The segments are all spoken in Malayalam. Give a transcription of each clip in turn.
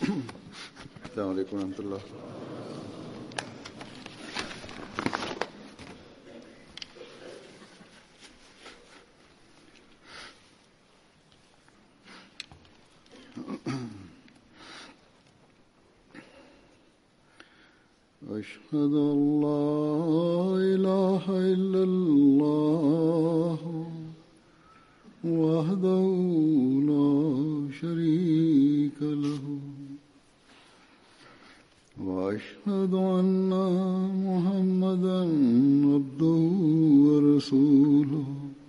السلام عليكم ورحمة الله أشهد أن لا إله إلا الله وحده لا شريك له وأشهد أن محمدا عبده ورسوله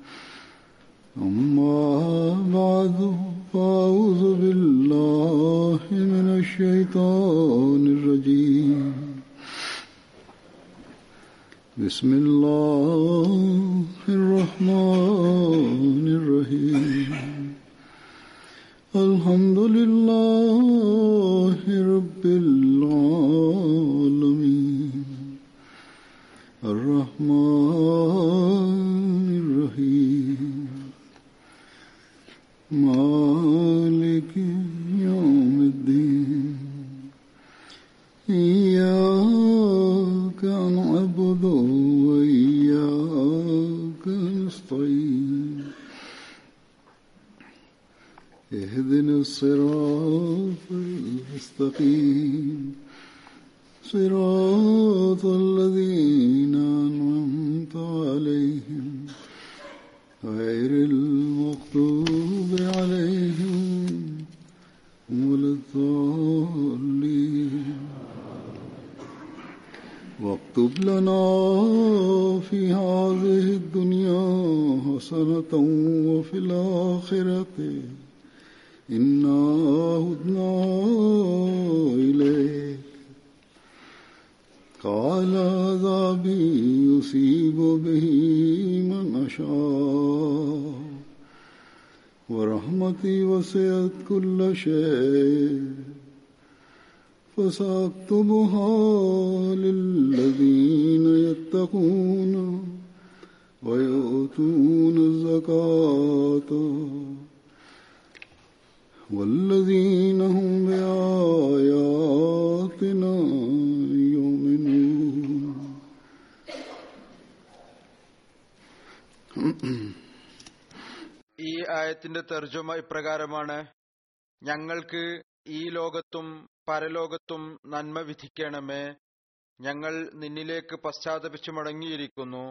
أما بعد فأعوذ بالله من الشيطان الرجيم بسم الله الرحمن الرحيم الحمد لله رب العالمين الرحمن الرحيم مالك يوم الدين إياك نعبد وإياك نستعين اهدنا الصراط المستقيم صراط الذين أنعمت عليهم غير المغضوب عليهم ولا الضالين واكتب لنا في هذه الدنيا حسنة وفي الآخرة إنا هدنا إليك قال عذابي يصيب به من أشاء ورحمتي وسعت كل شيء فسأكتبها للذين يتقون ويؤتون الزكاة والذين هم بآياتنا يؤمنون ഈ ആയത്തിന്റെ തർജ്ജമ ഇപ്രകാരമാണ് ഞങ്ങൾക്ക് ഈ ലോകത്തും പരലോകത്തും നന്മ വിധിക്കണമേ ഞങ്ങൾ നിന്നിലേക്ക് പശ്ചാത്തപിച്ചു മടങ്ങിയിരിക്കുന്നു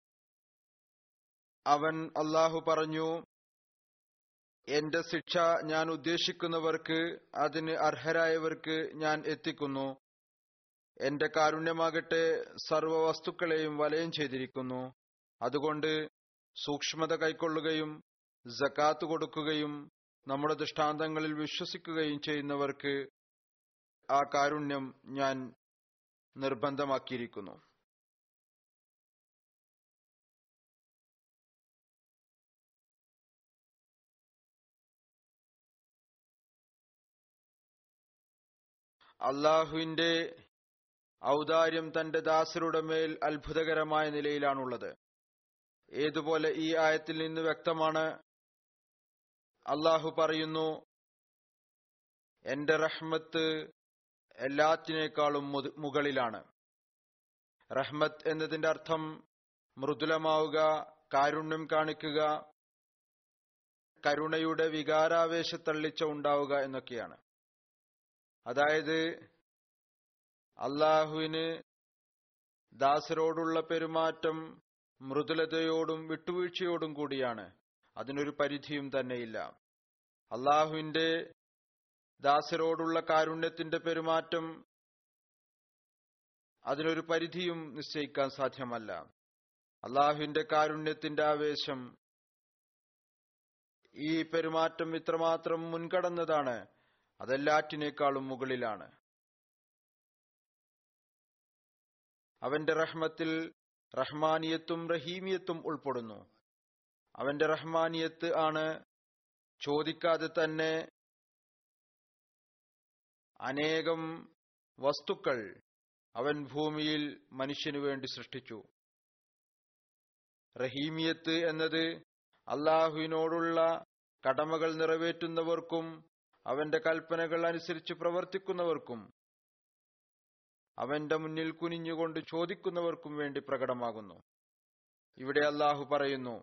അവൻ അള്ളാഹു പറഞ്ഞു എന്റെ ശിക്ഷ ഞാൻ ഉദ്ദേശിക്കുന്നവർക്ക് അതിന് അർഹരായവർക്ക് ഞാൻ എത്തിക്കുന്നു എന്റെ കാരുണ്യമാകട്ടെ സർവ വസ്തുക്കളെയും വലയം ചെയ്തിരിക്കുന്നു അതുകൊണ്ട് സൂക്ഷ്മത കൈക്കൊള്ളുകയും ജക്കാത്ത് കൊടുക്കുകയും നമ്മുടെ ദൃഷ്ടാന്തങ്ങളിൽ വിശ്വസിക്കുകയും ചെയ്യുന്നവർക്ക് ആ കാരുണ്യം ഞാൻ നിർബന്ധമാക്കിയിരിക്കുന്നു അള്ളാഹുവിന്റെ ഔദാര്യം തന്റെ ദാസരുടെ മേൽ അത്ഭുതകരമായ നിലയിലാണുള്ളത് ഏതുപോലെ ഈ ആയത്തിൽ നിന്ന് വ്യക്തമാണ് അള്ളാഹു പറയുന്നു എന്റെ റഹ്മത്ത് എല്ലാത്തിനേക്കാളും മുത- മുകളിലാണ് റഹ്മത്ത് എന്നതിന്റെ അർത്ഥം മൃദുലമാവുക കാരുണ്യം കാണിക്കുക കരുണയുടെ വികാരാവേശത്തള്ളിച്ച ഉണ്ടാവുക എന്നൊക്കെയാണ് അതായത് അള്ളാഹുവിന് ദാസരോടുള്ള പെരുമാറ്റം മൃദുലതയോടും വിട്ടുവീഴ്ചയോടും കൂടിയാണ് അതിനൊരു പരിധിയും തന്നെയില്ല അള്ളാഹുവിന്റെ ദാസരോടുള്ള കാരുണ്യത്തിന്റെ പെരുമാറ്റം അതിനൊരു പരിധിയും നിശ്ചയിക്കാൻ സാധ്യമല്ല അള്ളാഹുവിന്റെ കാരുണ്യത്തിന്റെ ആവേശം ഈ പെരുമാറ്റം ഇത്രമാത്രം മുൻകടന്നതാണ് അതെല്ലാറ്റിനേക്കാളും മുകളിലാണ് അവന്റെ റഹ്മത്തിൽ റഹ്മാനിയത്തും റഹീമിയത്തും ഉൾപ്പെടുന്നു അവന്റെ റഹ്മാനിയത്ത് ആണ് ചോദിക്കാതെ തന്നെ അനേകം വസ്തുക്കൾ അവൻ ഭൂമിയിൽ മനുഷ്യനു വേണ്ടി സൃഷ്ടിച്ചു റഹീമിയത്ത് എന്നത് അള്ളാഹുവിനോടുള്ള കടമകൾ നിറവേറ്റുന്നവർക്കും അവന്റെ കൽപ്പനകൾ അനുസരിച്ച് പ്രവർത്തിക്കുന്നവർക്കും അവന്റെ മുന്നിൽ കുനിഞ്ഞുകൊണ്ട് ചോദിക്കുന്നവർക്കും വേണ്ടി പ്രകടമാകുന്നു ഇവിടെ അള്ളാഹു പറയുന്നു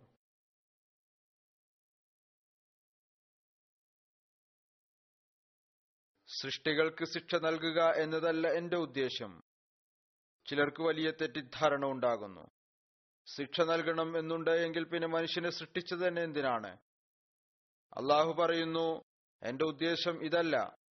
സൃഷ്ടികൾക്ക് ശിക്ഷ നൽകുക എന്നതല്ല എന്റെ ഉദ്ദേശം ചിലർക്ക് വലിയ തെറ്റിദ്ധാരണ ഉണ്ടാകുന്നു ശിക്ഷ നൽകണം എന്നുണ്ട് എങ്കിൽ പിന്നെ മനുഷ്യനെ സൃഷ്ടിച്ചത് തന്നെ എന്തിനാണ് അള്ളാഹു പറയുന്നു എന്റെ ഉദ്ദേശം ഇതല്ല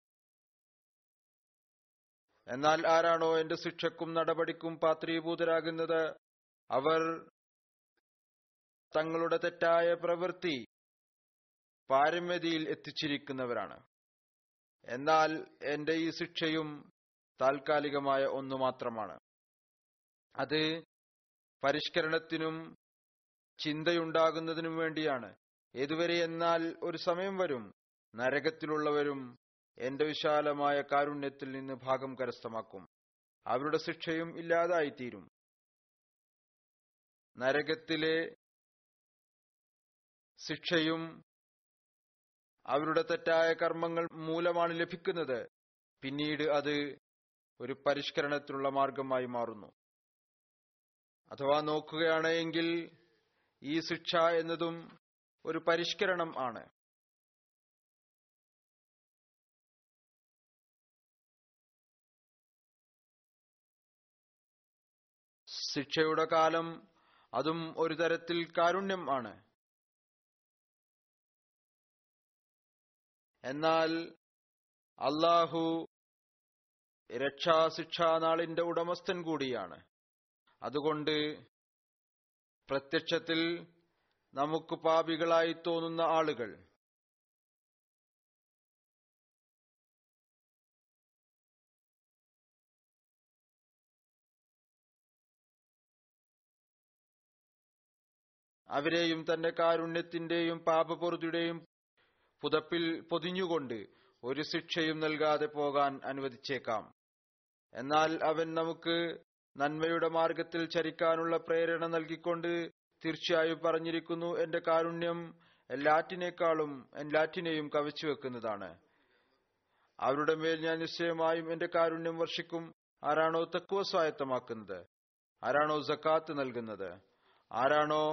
എന്നാൽ ആരാണോ എന്റെ ശിക്ഷക്കും നടപടിക്കും പാത്രീഭൂതരാകുന്നത് അവർ തങ്ങളുടെ തെറ്റായ പ്രവൃത്തി പാരമ്യതയിൽ എത്തിച്ചിരിക്കുന്നവരാണ് എന്നാൽ എന്റെ ഈ ശിക്ഷയും താൽക്കാലികമായ ഒന്നു മാത്രമാണ് അത് പരിഷ്കരണത്തിനും ചിന്തയുണ്ടാകുന്നതിനും വേണ്ടിയാണ് ഏതുവരെ എന്നാൽ ഒരു സമയം വരും നരകത്തിലുള്ളവരും എന്റെ വിശാലമായ കാരുണ്യത്തിൽ നിന്ന് ഭാഗം കരസ്ഥമാക്കും അവരുടെ ശിക്ഷയും ഇല്ലാതായിത്തീരും നരകത്തിലെ ശിക്ഷയും അവരുടെ തെറ്റായ കർമ്മങ്ങൾ മൂലമാണ് ലഭിക്കുന്നത് പിന്നീട് അത് ഒരു പരിഷ്കരണത്തിനുള്ള മാർഗമായി മാറുന്നു അഥവാ നോക്കുകയാണ് എങ്കിൽ ഈ ശിക്ഷ എന്നതും ഒരു പരിഷ്കരണം ആണ് ശിക്ഷയുടെ കാലം അതും ഒരു തരത്തിൽ കാരുണ്യം ആണ് എന്നാൽ അള്ളാഹു രക്ഷാശിക്ഷാ നാളിന്റെ ഉടമസ്ഥൻ കൂടിയാണ് അതുകൊണ്ട് പ്രത്യക്ഷത്തിൽ നമുക്ക് പാപികളായി തോന്നുന്ന ആളുകൾ അവരെയും തന്റെ കാരുണ്യത്തിന്റെയും പാപപൊറുതിയുടെയും പുതപ്പിൽ പൊതിഞ്ഞുകൊണ്ട് ഒരു ശിക്ഷയും നൽകാതെ പോകാൻ അനുവദിച്ചേക്കാം എന്നാൽ അവൻ നമുക്ക് നന്മയുടെ മാർഗത്തിൽ ചരിക്കാനുള്ള പ്രേരണ നൽകിക്കൊണ്ട് തീർച്ചയായും പറഞ്ഞിരിക്കുന്നു എന്റെ കാരുണ്യം എല്ലാറ്റിനേക്കാളും എല്ലാറ്റിനെയും കവച്ചു വെക്കുന്നതാണ് അവരുടെ മേൽ ഞാൻ നിശ്ചയമായും എന്റെ കാരുണ്യം വർഷിക്കും ആരാണോ തക്കുവ സ്വായത്തമാക്കുന്നത് ആരാണോ ജക്കാത്ത് നൽകുന്നത് ആരാണോ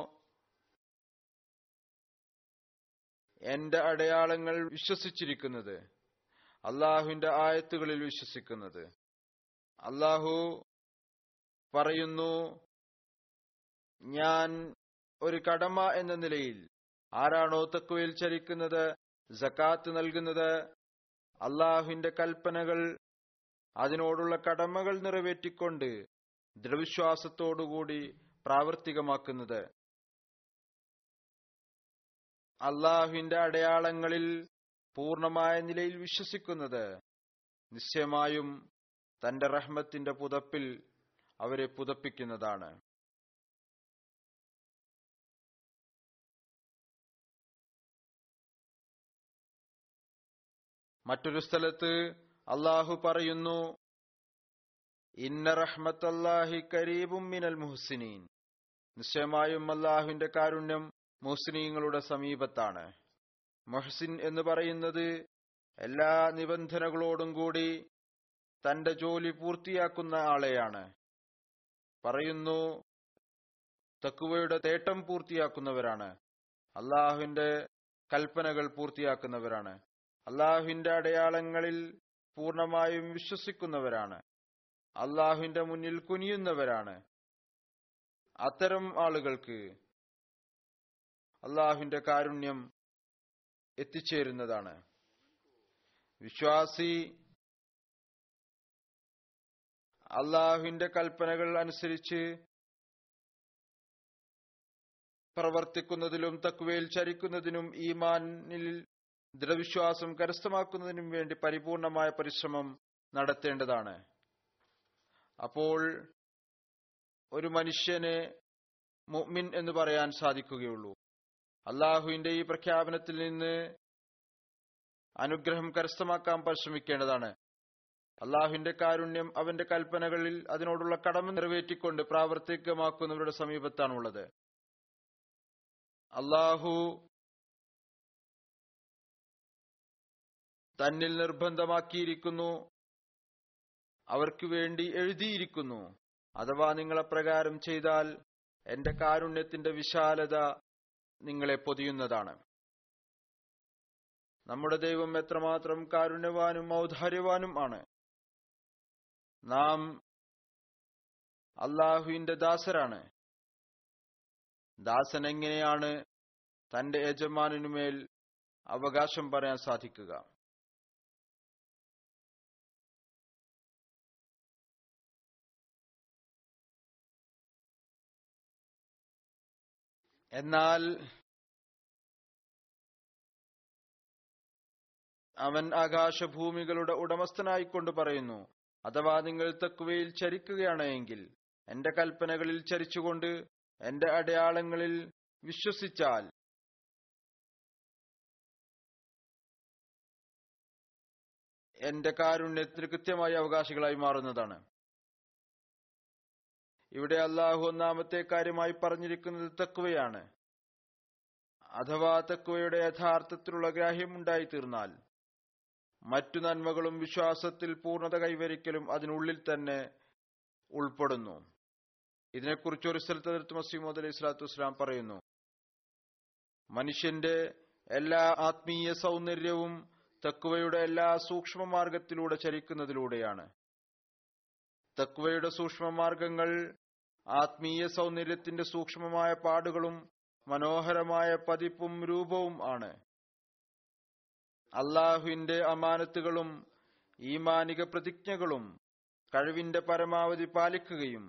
എന്റെ അടയാളങ്ങൾ വിശ്വസിച്ചിരിക്കുന്നത് അള്ളാഹുവിന്റെ ആയത്തുകളിൽ വിശ്വസിക്കുന്നത് അള്ളാഹു പറയുന്നു ഞാൻ ഒരു കടമ എന്ന നിലയിൽ ആരാണോ തക്കുവയിൽ ചരിക്കുന്നത് ജക്കാത്ത് നൽകുന്നത് അള്ളാഹുവിന്റെ കൽപ്പനകൾ അതിനോടുള്ള കടമകൾ നിറവേറ്റിക്കൊണ്ട് ദൃഢവിശ്വാസത്തോടുകൂടി പ്രാവർത്തികമാക്കുന്നത് അള്ളാഹുവിന്റെ അടയാളങ്ങളിൽ പൂർണമായ നിലയിൽ വിശ്വസിക്കുന്നത് നിശ്ചയമായും തന്റെ റഹ്മത്തിന്റെ പുതപ്പിൽ അവരെ പുതപ്പിക്കുന്നതാണ് മറ്റൊരു സ്ഥലത്ത് അള്ളാഹു പറയുന്നു ഇന്ന റഹ്മത്തല്ലാഹി കരീബും മിനൽ മുഹ്സിനീൻ നിശ്ചയമായും അള്ളാഹുവിന്റെ കാരുണ്യം മുഹ്സിനീങ്ങളുടെ സമീപത്താണ് മുഹ്സിൻ എന്ന് പറയുന്നത് എല്ലാ നിബന്ധനകളോടും കൂടി തന്റെ ജോലി പൂർത്തിയാക്കുന്ന ആളെയാണ് പറയുന്നു തക്കുവയുടെ തേട്ടം പൂർത്തിയാക്കുന്നവരാണ് അള്ളാഹുവിന്റെ കൽപ്പനകൾ പൂർത്തിയാക്കുന്നവരാണ് അള്ളാഹുവിന്റെ അടയാളങ്ങളിൽ പൂർണമായും വിശ്വസിക്കുന്നവരാണ് അള്ളാഹുവിന്റെ മുന്നിൽ കുനിയുന്നവരാണ് അത്തരം ആളുകൾക്ക് അള്ളാഹുവിന്റെ കാരുണ്യം എത്തിച്ചേരുന്നതാണ് വിശ്വാസി അള്ളാഹുവിന്റെ കൽപ്പനകൾ അനുസരിച്ച് പ്രവർത്തിക്കുന്നതിലും തക്കുവയിൽ ചരിക്കുന്നതിനും ഈമാനിൽ ദൃഢവിശ്വാസം കരസ്ഥമാക്കുന്നതിനും വേണ്ടി പരിപൂർണമായ പരിശ്രമം നടത്തേണ്ടതാണ് അപ്പോൾ ഒരു മനുഷ്യനെ മുഅ്മിൻ എന്ന് പറയാൻ സാധിക്കുകയുള്ളൂ അള്ളാഹുവിന്റെ ഈ പ്രഖ്യാപനത്തിൽ നിന്ന് അനുഗ്രഹം കരസ്ഥമാക്കാൻ പരിശ്രമിക്കേണ്ടതാണ് അള്ളാഹുവിന്റെ കാരുണ്യം അവന്റെ കൽപ്പനകളിൽ അതിനോടുള്ള കടമ നിറവേറ്റിക്കൊണ്ട് പ്രാവർത്തികമാക്കുന്നവരുടെ സമീപത്താണുള്ളത് അള്ളാഹു തന്നിൽ നിർബന്ധമാക്കിയിരിക്കുന്നു അവർക്ക് വേണ്ടി എഴുതിയിരിക്കുന്നു അഥവാ നിങ്ങളെപ്രകാരം ചെയ്താൽ എന്റെ കാരുണ്യത്തിന്റെ വിശാലത നിങ്ങളെ പൊതിയുന്നതാണ് നമ്മുടെ ദൈവം എത്രമാത്രം കാരുണ്യവാനും ഔദാര്യവാനും ആണ് നാം അള്ളാഹുവിന്റെ ദാസരാണ് ദാസൻ എങ്ങനെയാണ് തന്റെ യജമാനുമേൽ അവകാശം പറയാൻ സാധിക്കുക എന്നാൽ അവൻ ആകാശഭൂമികളുടെ ഉടമസ്ഥനായിക്കൊണ്ട് പറയുന്നു അഥവാ നിങ്ങൾ തക്കുവയിൽ ചരിക്കുകയാണ് എങ്കിൽ എന്റെ കൽപ്പനകളിൽ ചരിച്ചുകൊണ്ട് എന്റെ അടയാളങ്ങളിൽ വിശ്വസിച്ചാൽ എന്റെ കാരുണ്യത്തിന് കൃത്യമായി അവകാശികളായി മാറുന്നതാണ് ഇവിടെ അള്ളാഹു ഒന്നാമത്തെ കാര്യമായി പറഞ്ഞിരിക്കുന്നത് തക്കുവയാണ് അഥവാ തക്കുവയുടെ യഥാർത്ഥത്തിലുള്ള ഗ്രാഹ്യമുണ്ടായി തീർന്നാൽ മറ്റു നന്മകളും വിശ്വാസത്തിൽ പൂർണ്ണത കൈവരിക്കലും അതിനുള്ളിൽ തന്നെ ഉൾപ്പെടുന്നു ഇതിനെക്കുറിച്ച് ഒരു സ്ഥലത്ത് അതിർത്ത് മസീമോദ് അലൈഹി സ്വലാത്തു വസ്സലാം പറയുന്നു മനുഷ്യന്റെ എല്ലാ ആത്മീയ സൗന്ദര്യവും തക്കുവയുടെ എല്ലാ സൂക്ഷ്മ മാർഗത്തിലൂടെ ചരിക്കുന്നതിലൂടെയാണ് തക്വയുടെ സൂക്ഷ്മമാർഗങ്ങൾ ആത്മീയ സൗന്ദര്യത്തിന്റെ സൂക്ഷ്മമായ പാടുകളും മനോഹരമായ പതിപ്പും രൂപവും ആണ് അള്ളാഹുവിന്റെ അമാനത്തുകളും ഈമാനിക പ്രതിജ്ഞകളും കഴിവിന്റെ പരമാവധി പാലിക്കുകയും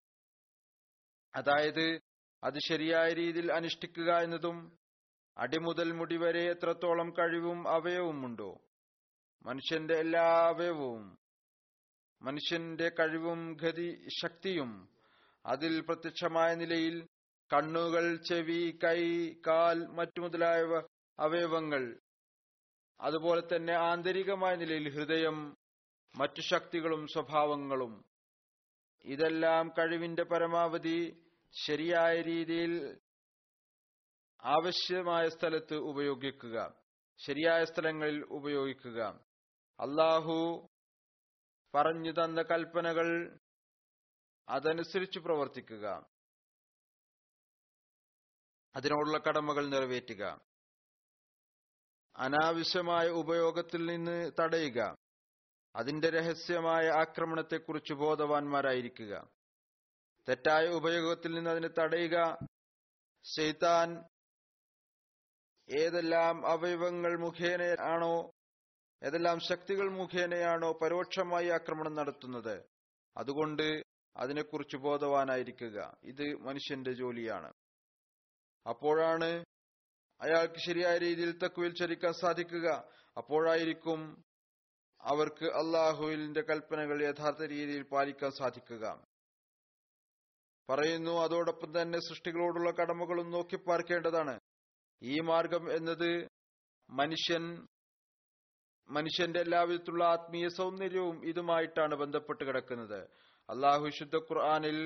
അതായത് അത് ശരിയായ രീതിയിൽ അനുഷ്ഠിക്കുക എന്നതും അടിമുതൽ മുടിവരെ എത്രത്തോളം കഴിവും അവയവുമുണ്ടോ മനുഷ്യന്റെ എല്ലാ അവയവവും മനുഷ്യന്റെ കഴിവും ഗതി ശക്തിയും അതിൽ പ്രത്യക്ഷമായ നിലയിൽ കണ്ണുകൾ ചെവി കൈ കാൽ മറ്റു മുതലായ അവയവങ്ങൾ അതുപോലെ തന്നെ ആന്തരികമായ നിലയിൽ ഹൃദയം മറ്റു ശക്തികളും സ്വഭാവങ്ങളും ഇതെല്ലാം കഴിവിന്റെ പരമാവധി ശരിയായ രീതിയിൽ ആവശ്യമായ സ്ഥലത്ത് ഉപയോഗിക്കുക ശരിയായ സ്ഥലങ്ങളിൽ ഉപയോഗിക്കുക അള്ളാഹു പറഞ്ഞു തന്ന കൽപ്പനകൾ അതനുസരിച്ച് പ്രവർത്തിക്കുക അതിനോടുള്ള കടമകൾ നിറവേറ്റുക അനാവശ്യമായ ഉപയോഗത്തിൽ നിന്ന് തടയുക അതിന്റെ രഹസ്യമായ ആക്രമണത്തെക്കുറിച്ച് ബോധവാന്മാരായിരിക്കുക തെറ്റായ ഉപയോഗത്തിൽ നിന്ന് അതിനെ തടയുക ശൈത്താൻ ഏതെല്ലാം അവയവങ്ങൾ മുഖേനയാണോ ഏതെല്ലാം ശക്തികൾ മുഖേനയാണോ പരോക്ഷമായി ആക്രമണം നടത്തുന്നത് അതുകൊണ്ട് അതിനെക്കുറിച്ച് ബോധവാനായിരിക്കുക ഇത് മനുഷ്യന്റെ ജോലിയാണ് അപ്പോഴാണ് അയാൾക്ക് ശരിയായ രീതിയിൽ തക്കുവിൽ ചരിക്കാൻ സാധിക്കുക അപ്പോഴായിരിക്കും അവർക്ക് അള്ളാഹുവിന്റെ കൽപ്പനകൾ യഥാർത്ഥ രീതിയിൽ പാലിക്കാൻ സാധിക്കുക പറയുന്നു അതോടൊപ്പം തന്നെ സൃഷ്ടികളോടുള്ള കടമകളും നോക്കി പാർക്കേണ്ടതാണ് ഈ മാർഗം എന്നത് മനുഷ്യൻ മനുഷ്യന്റെ എല്ലാവിധത്തിലുള്ള ആത്മീയ സൗന്ദര്യവും ഇതുമായിട്ടാണ് ബന്ധപ്പെട്ട് കിടക്കുന്നത് അള്ളാഹു ശുദ്ധ ഖുർആാനിൽ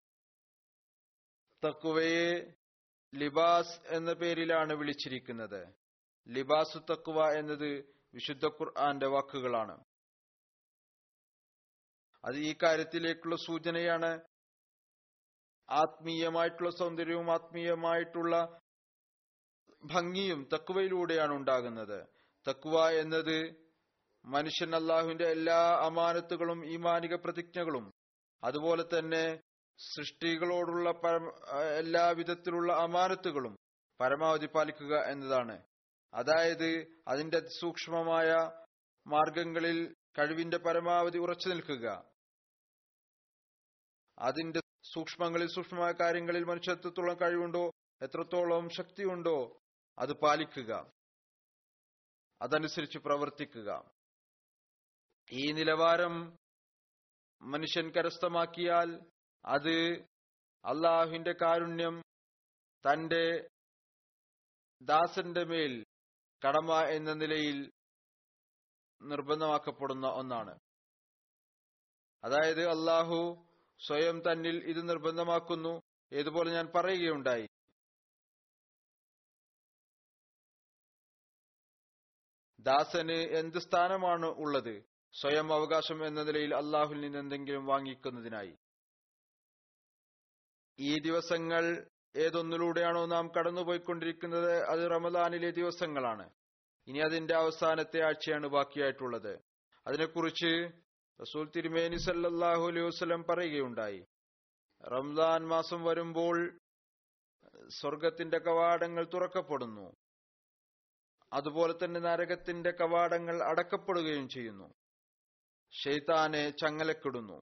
തക്കുവയെ ലിബാസ് എന്ന പേരിലാണ് വിളിച്ചിരിക്കുന്നത് ലിബാസു തക്കുവ എന്നത് വിശുദ്ധ ഖുർആന്റെ വാക്കുകളാണ് അത് ഈ കാര്യത്തിലേക്കുള്ള സൂചനയാണ് ആത്മീയമായിട്ടുള്ള സൗന്ദര്യവും ആത്മീയമായിട്ടുള്ള ഭംഗിയും തക്കുവയിലൂടെയാണ് ഉണ്ടാകുന്നത് തക്കുവ എന്നത് മനുഷ്യൻ അള്ളാഹുവിന്റെ എല്ലാ അമാനത്തുകളും ഈമാനിക പ്രതിജ്ഞകളും അതുപോലെ തന്നെ സൃഷ്ടികളോടുള്ള പരമ എല്ലാ വിധത്തിലുള്ള അമാനത്തുകളും പരമാവധി പാലിക്കുക എന്നതാണ് അതായത് അതിന്റെ സൂക്ഷ്മമായ മാർഗങ്ങളിൽ കഴിവിന്റെ പരമാവധി ഉറച്ചു നിൽക്കുക അതിന്റെ സൂക്ഷ്മങ്ങളിൽ സൂക്ഷ്മമായ കാര്യങ്ങളിൽ മനുഷ്യത്വത്തോളം കഴിവുണ്ടോ എത്രത്തോളം ശക്തിയുണ്ടോ അത് പാലിക്കുക അതനുസരിച്ച് പ്രവർത്തിക്കുക ഈ നിലവാരം മനുഷ്യൻ കരസ്ഥമാക്കിയാൽ അത് അള്ളാഹുവിന്റെ കാരുണ്യം തന്റെ ദാസന്റെ മേൽ കടമ എന്ന നിലയിൽ നിർബന്ധമാക്കപ്പെടുന്ന ഒന്നാണ് അതായത് അള്ളാഹു സ്വയം തന്നിൽ ഇത് നിർബന്ധമാക്കുന്നു ഏതുപോലെ ഞാൻ പറയുകയുണ്ടായി ദാസന് എന്ത് സ്ഥാനമാണ് ഉള്ളത് സ്വയം അവകാശം എന്ന നിലയിൽ അള്ളാഹുൽ നിന്ന് എന്തെങ്കിലും വാങ്ങിക്കുന്നതിനായി ഈ ദിവസങ്ങൾ ഏതൊന്നിലൂടെയാണോ നാം കടന്നുപോയിക്കൊണ്ടിരിക്കുന്നത് അത് റമദാനിലെ ദിവസങ്ങളാണ് ഇനി അതിന്റെ അവസാനത്തെ ആഴ്ചയാണ് ബാക്കിയായിട്ടുള്ളത് അതിനെക്കുറിച്ച് റസൂൽ തിരുമേനി സല്ലാഹു അലൈഹി വസ്ലം പറയുകയുണ്ടായി റംസാൻ മാസം വരുമ്പോൾ സ്വർഗത്തിന്റെ കവാടങ്ങൾ തുറക്കപ്പെടുന്നു അതുപോലെ തന്നെ നരകത്തിന്റെ കവാടങ്ങൾ അടക്കപ്പെടുകയും ചെയ്യുന്നു ഷെയ്ത്താനെ ചങ്ങലക്കിടുന്നു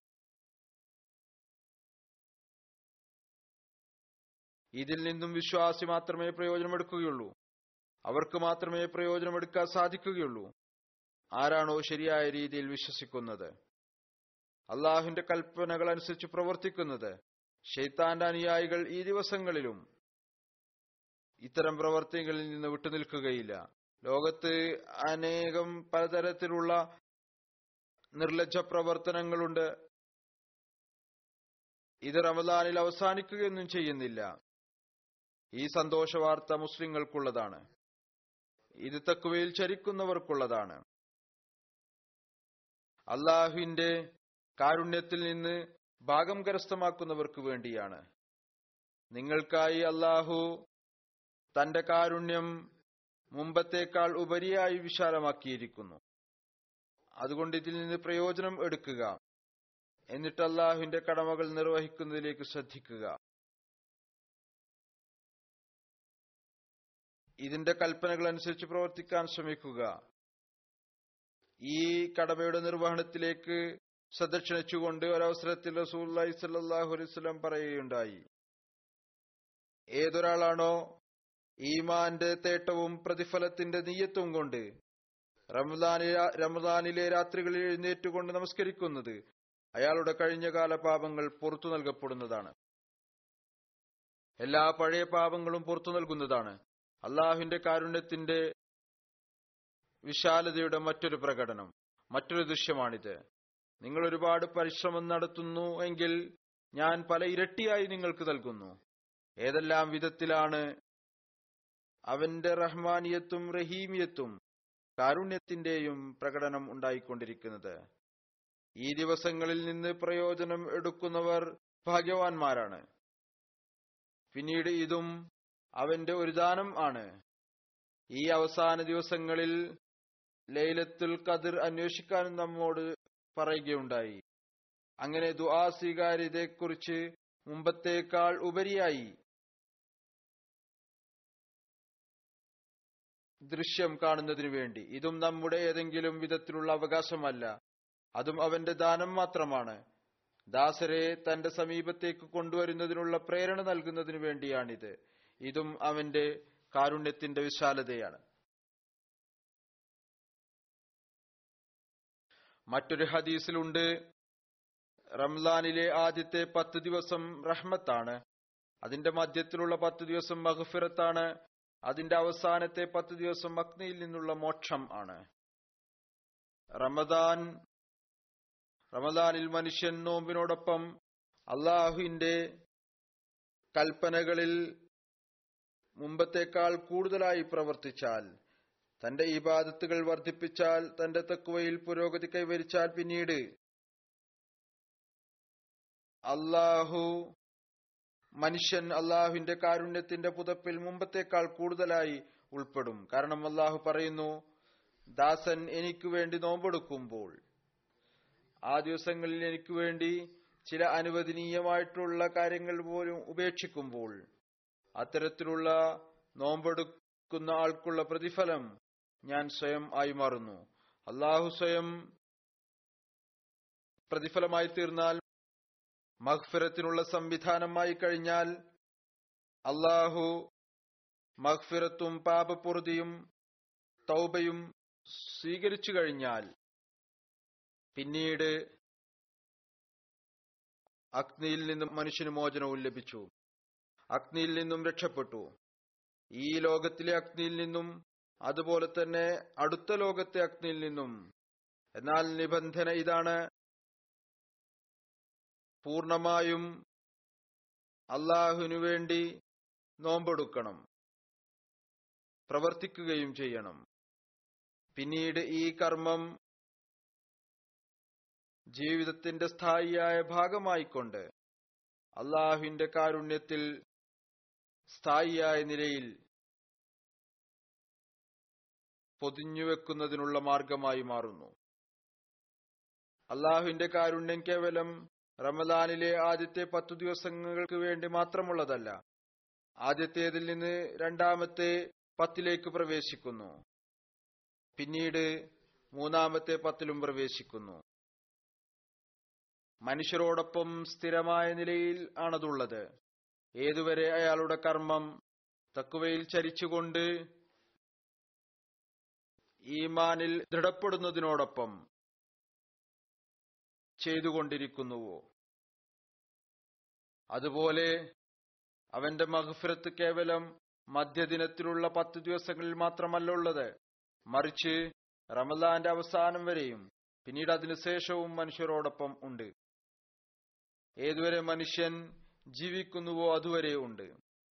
ഇതിൽ നിന്നും വിശ്വാസി മാത്രമേ പ്രയോജനമെടുക്കുകയുള്ളൂ അവർക്ക് മാത്രമേ പ്രയോജനമെടുക്കാൻ സാധിക്കുകയുള്ളൂ ആരാണോ ശരിയായ രീതിയിൽ വിശ്വസിക്കുന്നത് അള്ളാഹുവിന്റെ കൽപ്പനകൾ അനുസരിച്ച് പ്രവർത്തിക്കുന്നത് ഷെയ്ത്താന്റെ അനുയായികൾ ഈ ദിവസങ്ങളിലും ഇത്തരം പ്രവർത്തികളിൽ നിന്ന് വിട്ടുനിൽക്കുകയില്ല ലോകത്ത് അനേകം പലതരത്തിലുള്ള നിർലജ്ജ പ്രവർത്തനങ്ങളുണ്ട് ഇത് റമദാനിൽ അവസാനിക്കുകയൊന്നും ചെയ്യുന്നില്ല ഈ സന്തോഷ വാർത്ത മുസ്ലിങ്ങൾക്കുള്ളതാണ് ഇത് തക്കുവയിൽ ചരിക്കുന്നവർക്കുള്ളതാണ് അള്ളാഹുവിന്റെ കാരുണ്യത്തിൽ നിന്ന് ഭാഗം കരസ്ഥമാക്കുന്നവർക്ക് വേണ്ടിയാണ് നിങ്ങൾക്കായി അള്ളാഹു തന്റെ കാരുണ്യം മുമ്പത്തേക്കാൾ ഉപരിയായി വിശാലമാക്കിയിരിക്കുന്നു അതുകൊണ്ട് ഇതിൽ നിന്ന് പ്രയോജനം എടുക്കുക എന്നിട്ട് അള്ളാഹുവിന്റെ കടമകൾ നിർവഹിക്കുന്നതിലേക്ക് ശ്രദ്ധിക്കുക ഇതിന്റെ കൽപ്പനകൾ അനുസരിച്ച് പ്രവർത്തിക്കാൻ ശ്രമിക്കുക ഈ കടമയുടെ നിർവഹണത്തിലേക്ക് ശ്രദ്ധ ക്ഷണിച്ചുകൊണ്ട് ഒരവസരത്തിൽ റസൂല്ലി സല്ലാഹു അലൈവലം പറയുകയുണ്ടായി ഏതൊരാളാണോ ഈമാന്റെ തേട്ടവും പ്രതിഫലത്തിന്റെ നീയത്വം കൊണ്ട് റമദാനിലെ റമദാനിലെ രാത്രികളിൽ എഴുന്നേറ്റുകൊണ്ട് നമസ്കരിക്കുന്നത് അയാളുടെ കഴിഞ്ഞകാല പാപങ്ങൾ പുറത്തു നൽകപ്പെടുന്നതാണ് എല്ലാ പഴയ പാപങ്ങളും പുറത്തു നൽകുന്നതാണ് അള്ളാഹുവിന്റെ കാരുണ്യത്തിന്റെ വിശാലതയുടെ മറ്റൊരു പ്രകടനം മറ്റൊരു ദൃശ്യമാണിത് നിങ്ങൾ ഒരുപാട് പരിശ്രമം നടത്തുന്നു എങ്കിൽ ഞാൻ പല ഇരട്ടിയായി നിങ്ങൾക്ക് നൽകുന്നു ഏതെല്ലാം വിധത്തിലാണ് അവന്റെ റഹ്മാനിയത്തും റഹീമിയത്തും കാരുണ്യത്തിന്റെയും പ്രകടനം ഉണ്ടായിക്കൊണ്ടിരിക്കുന്നത് ഈ ദിവസങ്ങളിൽ നിന്ന് പ്രയോജനം എടുക്കുന്നവർ ഭാഗ്യവാന്മാരാണ് പിന്നീട് ഇതും അവന്റെ ഒരു ദാനം ആണ് ഈ അവസാന ദിവസങ്ങളിൽ ലൈലത്തുൽ ഖദർ അന്വേഷിക്കാനും നമ്മോട് പറയുകയുണ്ടായി അങ്ങനെ ദുആ സ്വീകാര്യതയെക്കുറിച്ച് മുമ്പത്തേക്കാൾ ഉപരിയായി ദൃശ്യം കാണുന്നതിനു വേണ്ടി ഇതും നമ്മുടെ ഏതെങ്കിലും വിധത്തിലുള്ള അവകാശമല്ല അതും അവന്റെ ദാനം മാത്രമാണ് ദാസരെ തന്റെ സമീപത്തേക്ക് കൊണ്ടുവരുന്നതിനുള്ള പ്രേരണ നൽകുന്നതിനു വേണ്ടിയാണിത് ഇതും അവന്റെ കാരുണ്യത്തിന്റെ വിശാലതയാണ് മറ്റൊരു ഹദീസിലുണ്ട് റംലാനിലെ ആദ്യത്തെ പത്ത് ദിവസം റഹ്മത്താണ് അതിന്റെ മധ്യത്തിലുള്ള പത്ത് ദിവസം മഹഫിറത്താണ് അതിന്റെ അവസാനത്തെ പത്ത് ദിവസം അഗ്നിയിൽ നിന്നുള്ള മോക്ഷം ആണ് റമദാൻ റമദാനിൽ മനുഷ്യൻ നോമ്പിനോടൊപ്പം അള്ളാഹുവിന്റെ കൽപ്പനകളിൽ മുമ്പത്തേക്കാൾ കൂടുതലായി പ്രവർത്തിച്ചാൽ തന്റെ ഇബാദത്തുകൾ വർദ്ധിപ്പിച്ചാൽ തന്റെ തക്കുവയിൽ പുരോഗതി കൈവരിച്ചാൽ പിന്നീട് അള്ളാഹു മനുഷ്യൻ അള്ളാഹുവിന്റെ കാരുണ്യത്തിന്റെ പുതപ്പിൽ മുമ്പത്തേക്കാൾ കൂടുതലായി ഉൾപ്പെടും കാരണം അള്ളാഹു പറയുന്നു ദാസൻ എനിക്ക് വേണ്ടി നോമ്പെടുക്കുമ്പോൾ ആ ദിവസങ്ങളിൽ എനിക്ക് വേണ്ടി ചില അനുവദനീയമായിട്ടുള്ള കാര്യങ്ങൾ പോലും ഉപേക്ഷിക്കുമ്പോൾ അത്തരത്തിലുള്ള നോമ്പെടുക്കുന്ന ആൾക്കുള്ള പ്രതിഫലം ഞാൻ സ്വയം ആയി മാറുന്നു അള്ളാഹു സ്വയം പ്രതിഫലമായി തീർന്നാൽ മഹ്ഫിറത്തിനുള്ള സംവിധാനമായി കഴിഞ്ഞാൽ അള്ളാഹു മഹ്ഫിറത്തും പാപപൂർതിയും തൗബയും സ്വീകരിച്ചു കഴിഞ്ഞാൽ പിന്നീട് അഗ്നിയിൽ നിന്നും മനുഷ്യന് മോചനവും ലഭിച്ചു അഗ്നിയിൽ നിന്നും രക്ഷപ്പെട്ടു ഈ ലോകത്തിലെ അഗ്നിയിൽ നിന്നും അതുപോലെ തന്നെ അടുത്ത ലോകത്തെ അഗ്നിയിൽ നിന്നും എന്നാൽ നിബന്ധന ഇതാണ് പൂർണമായും അള്ളാഹുവിനു വേണ്ടി നോമ്പെടുക്കണം പ്രവർത്തിക്കുകയും ചെയ്യണം പിന്നീട് ഈ കർമ്മം ജീവിതത്തിന്റെ സ്ഥായിയായ ഭാഗമായിക്കൊണ്ട് അള്ളാഹുവിന്റെ കാരുണ്യത്തിൽ സ്ഥായിയായ നിലയിൽ പൊതിഞ്ഞുവെക്കുന്നതിനുള്ള മാർഗമായി മാറുന്നു അള്ളാഹുവിന്റെ കാരുണ്യം കേവലം റമദാനിലെ ആദ്യത്തെ പത്തു ദിവസങ്ങൾക്ക് വേണ്ടി മാത്രമുള്ളതല്ല ആദ്യത്തേതിൽ നിന്ന് രണ്ടാമത്തെ പത്തിലേക്ക് പ്രവേശിക്കുന്നു പിന്നീട് മൂന്നാമത്തെ പത്തിലും പ്രവേശിക്കുന്നു മനുഷ്യരോടൊപ്പം സ്ഥിരമായ നിലയിൽ ആണതുള്ളത് ഏതുവരെ അയാളുടെ കർമ്മം തക്കുവയിൽ ചരിച്ചുകൊണ്ട് ഈമാനിൽ ദൃഢപ്പെടുന്നതിനോടൊപ്പം ചെയ്തുകൊണ്ടിരിക്കുന്നുവോ അതുപോലെ അവന്റെ മഹഫിറത്ത് കേവലം മധ്യദിനത്തിലുള്ള പത്ത് ദിവസങ്ങളിൽ മാത്രമല്ല ഉള്ളത് മറിച്ച് റമദാന്റെ അവസാനം വരെയും പിന്നീട് അതിനുശേഷവും മനുഷ്യരോടൊപ്പം ഉണ്ട് ഏതുവരെ മനുഷ്യൻ ജീവിക്കുന്നുവോ അതുവരെ ഉണ്ട്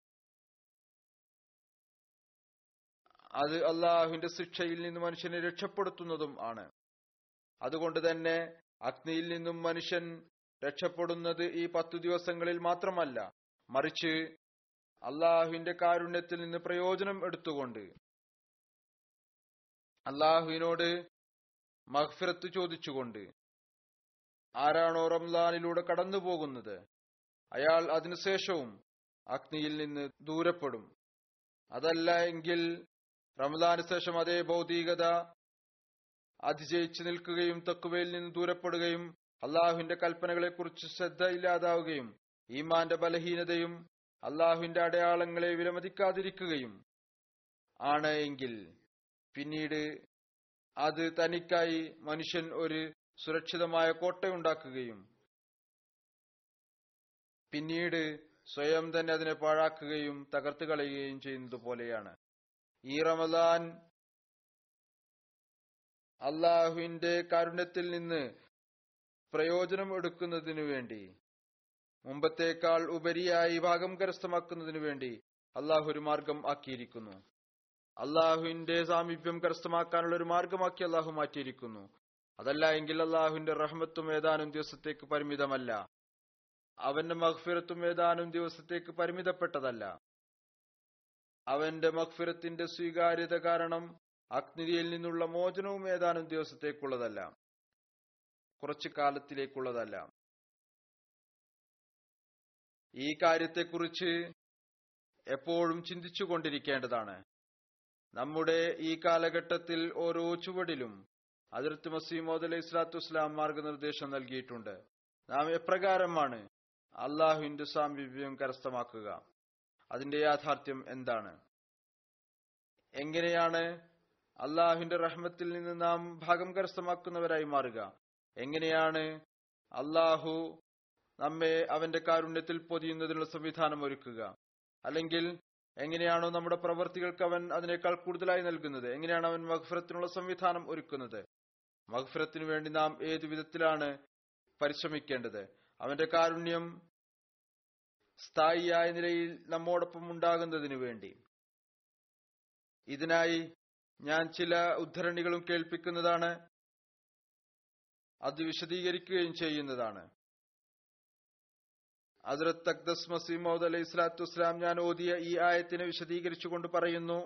അത് അള്ളാഹുവിന്റെ ശിക്ഷയിൽ നിന്ന് മനുഷ്യനെ രക്ഷപ്പെടുത്തുന്നതും ആണ് അതുകൊണ്ട് തന്നെ അഗ്നിയിൽ നിന്നും മനുഷ്യൻ രക്ഷപ്പെടുന്നത് ഈ പത്തു ദിവസങ്ങളിൽ മാത്രമല്ല മറിച്ച് അള്ളാഹുവിന്റെ കാരുണ്യത്തിൽ നിന്ന് പ്രയോജനം എടുത്തുകൊണ്ട് അള്ളാഹുവിനോട് മഹ്ഫിറത്ത് ചോദിച്ചുകൊണ്ട് ആരാണോ റംലാനിലൂടെ കടന്നു പോകുന്നത് അയാൾ അതിനുശേഷവും അഗ്നിയിൽ നിന്ന് ദൂരപ്പെടും അതല്ല എങ്കിൽ റംലാന് ശേഷം അതേ ഭൗതികത അതിജയിച്ചു നിൽക്കുകയും തക്കുവയിൽ നിന്ന് ദൂരപ്പെടുകയും അള്ളാഹുവിന്റെ കൽപ്പനകളെക്കുറിച്ച് ശ്രദ്ധ ഇല്ലാതാവുകയും ഈമാന്റെ ബലഹീനതയും അള്ളാഹുവിന്റെ അടയാളങ്ങളെ വിലമതിക്കാതിരിക്കുകയും ആണ് എങ്കിൽ പിന്നീട് അത് തനിക്കായി മനുഷ്യൻ ഒരു സുരക്ഷിതമായ കോട്ടയുണ്ടാക്കുകയും പിന്നീട് സ്വയം തന്നെ അതിനെ പാഴാക്കുകയും തകർത്ത് കളയുകയും ചെയ്യുന്നത് പോലെയാണ് ഈ റമദാൻ അള്ളാഹുവിന്റെ കാരുണ്യത്തിൽ നിന്ന് പ്രയോജനം എടുക്കുന്നതിനു വേണ്ടി മുമ്പത്തേക്കാൾ ഉപരിയായി ഭാഗം കരസ്ഥമാക്കുന്നതിനു വേണ്ടി അള്ളാഹു ഒരു മാർഗം ആക്കിയിരിക്കുന്നു അള്ളാഹുവിന്റെ സാമീപ്യം കരസ്ഥമാക്കാനുള്ള ഒരു മാർഗമാക്കി അള്ളാഹു മാറ്റിയിരിക്കുന്നു അതല്ല എങ്കിൽ അള്ളാഹുവിന്റെ റഹ്മത്തും ഏതാനും ദിവസത്തേക്ക് പരിമിതമല്ല അവന്റെ മഹ്ഫിറത്തും ഏതാനും ദിവസത്തേക്ക് പരിമിതപ്പെട്ടതല്ല അവന്റെ മഹ്ഫിറത്തിന്റെ സ്വീകാര്യത കാരണം അഗ്നിയിൽ നിന്നുള്ള മോചനവും ഏതാനും ദിവസത്തേക്കുള്ളതല്ല കുറച്ചു കാലത്തിലേക്കുള്ളതല്ല ഈ കാര്യത്തെക്കുറിച്ച് എപ്പോഴും ചിന്തിച്ചുകൊണ്ടിരിക്കേണ്ടതാണ് നമ്മുടെ ഈ കാലഘട്ടത്തിൽ ഓരോ ചുവടിലും അതിർത്ത് മസീമോദ് അലൈഹി സ്വലാത്തു വസ്സലാം മാർഗനിർദ്ദേശം നൽകിയിട്ടുണ്ട് നാം എപ്രകാരമാണ് അള്ളാഹുവിന്റെ സാമീപ്യം കരസ്ഥമാക്കുക അതിന്റെ യാഥാർത്ഥ്യം എന്താണ് എങ്ങനെയാണ് അള്ളാഹുവിന്റെ റഹ്മത്തിൽ നിന്ന് നാം ഭാഗം കരസ്ഥമാക്കുന്നവരായി മാറുക എങ്ങനെയാണ് അള്ളാഹു നമ്മെ അവന്റെ കാരുണ്യത്തിൽ പൊതിയുന്നതിനുള്ള സംവിധാനം ഒരുക്കുക അല്ലെങ്കിൽ എങ്ങനെയാണോ നമ്മുടെ പ്രവർത്തികൾക്ക് അവൻ അതിനേക്കാൾ കൂടുതലായി നൽകുന്നത് എങ്ങനെയാണ് അവൻ മഹ്ഫിറത്തിനുള്ള സംവിധാനം ഒരുക്കുന്നത് മഹ്ഫിറത്തിനു വേണ്ടി നാം ഏതു വിധത്തിലാണ് പരിശ്രമിക്കേണ്ടത് അവന്റെ കാരുണ്യം സ്ഥായിയായ നിലയിൽ നമ്മോടൊപ്പം ഉണ്ടാകുന്നതിനു വേണ്ടി ഇതിനായി ഞാൻ ചില ഉദ്ധരണികളും കേൾപ്പിക്കുന്നതാണ് അത് വിശദീകരിക്കുകയും ചെയ്യുന്നതാണ് ഹസ്രത്ത് അക്ദസ് മസീമോദ് അലൈഹി സ്വലാത്തു വസ്സലാം ഞാൻ ഓതിയ ഈ ആയത്തിനെ വിശദീകരിച്ചുകൊണ്ട് പറയുന്നു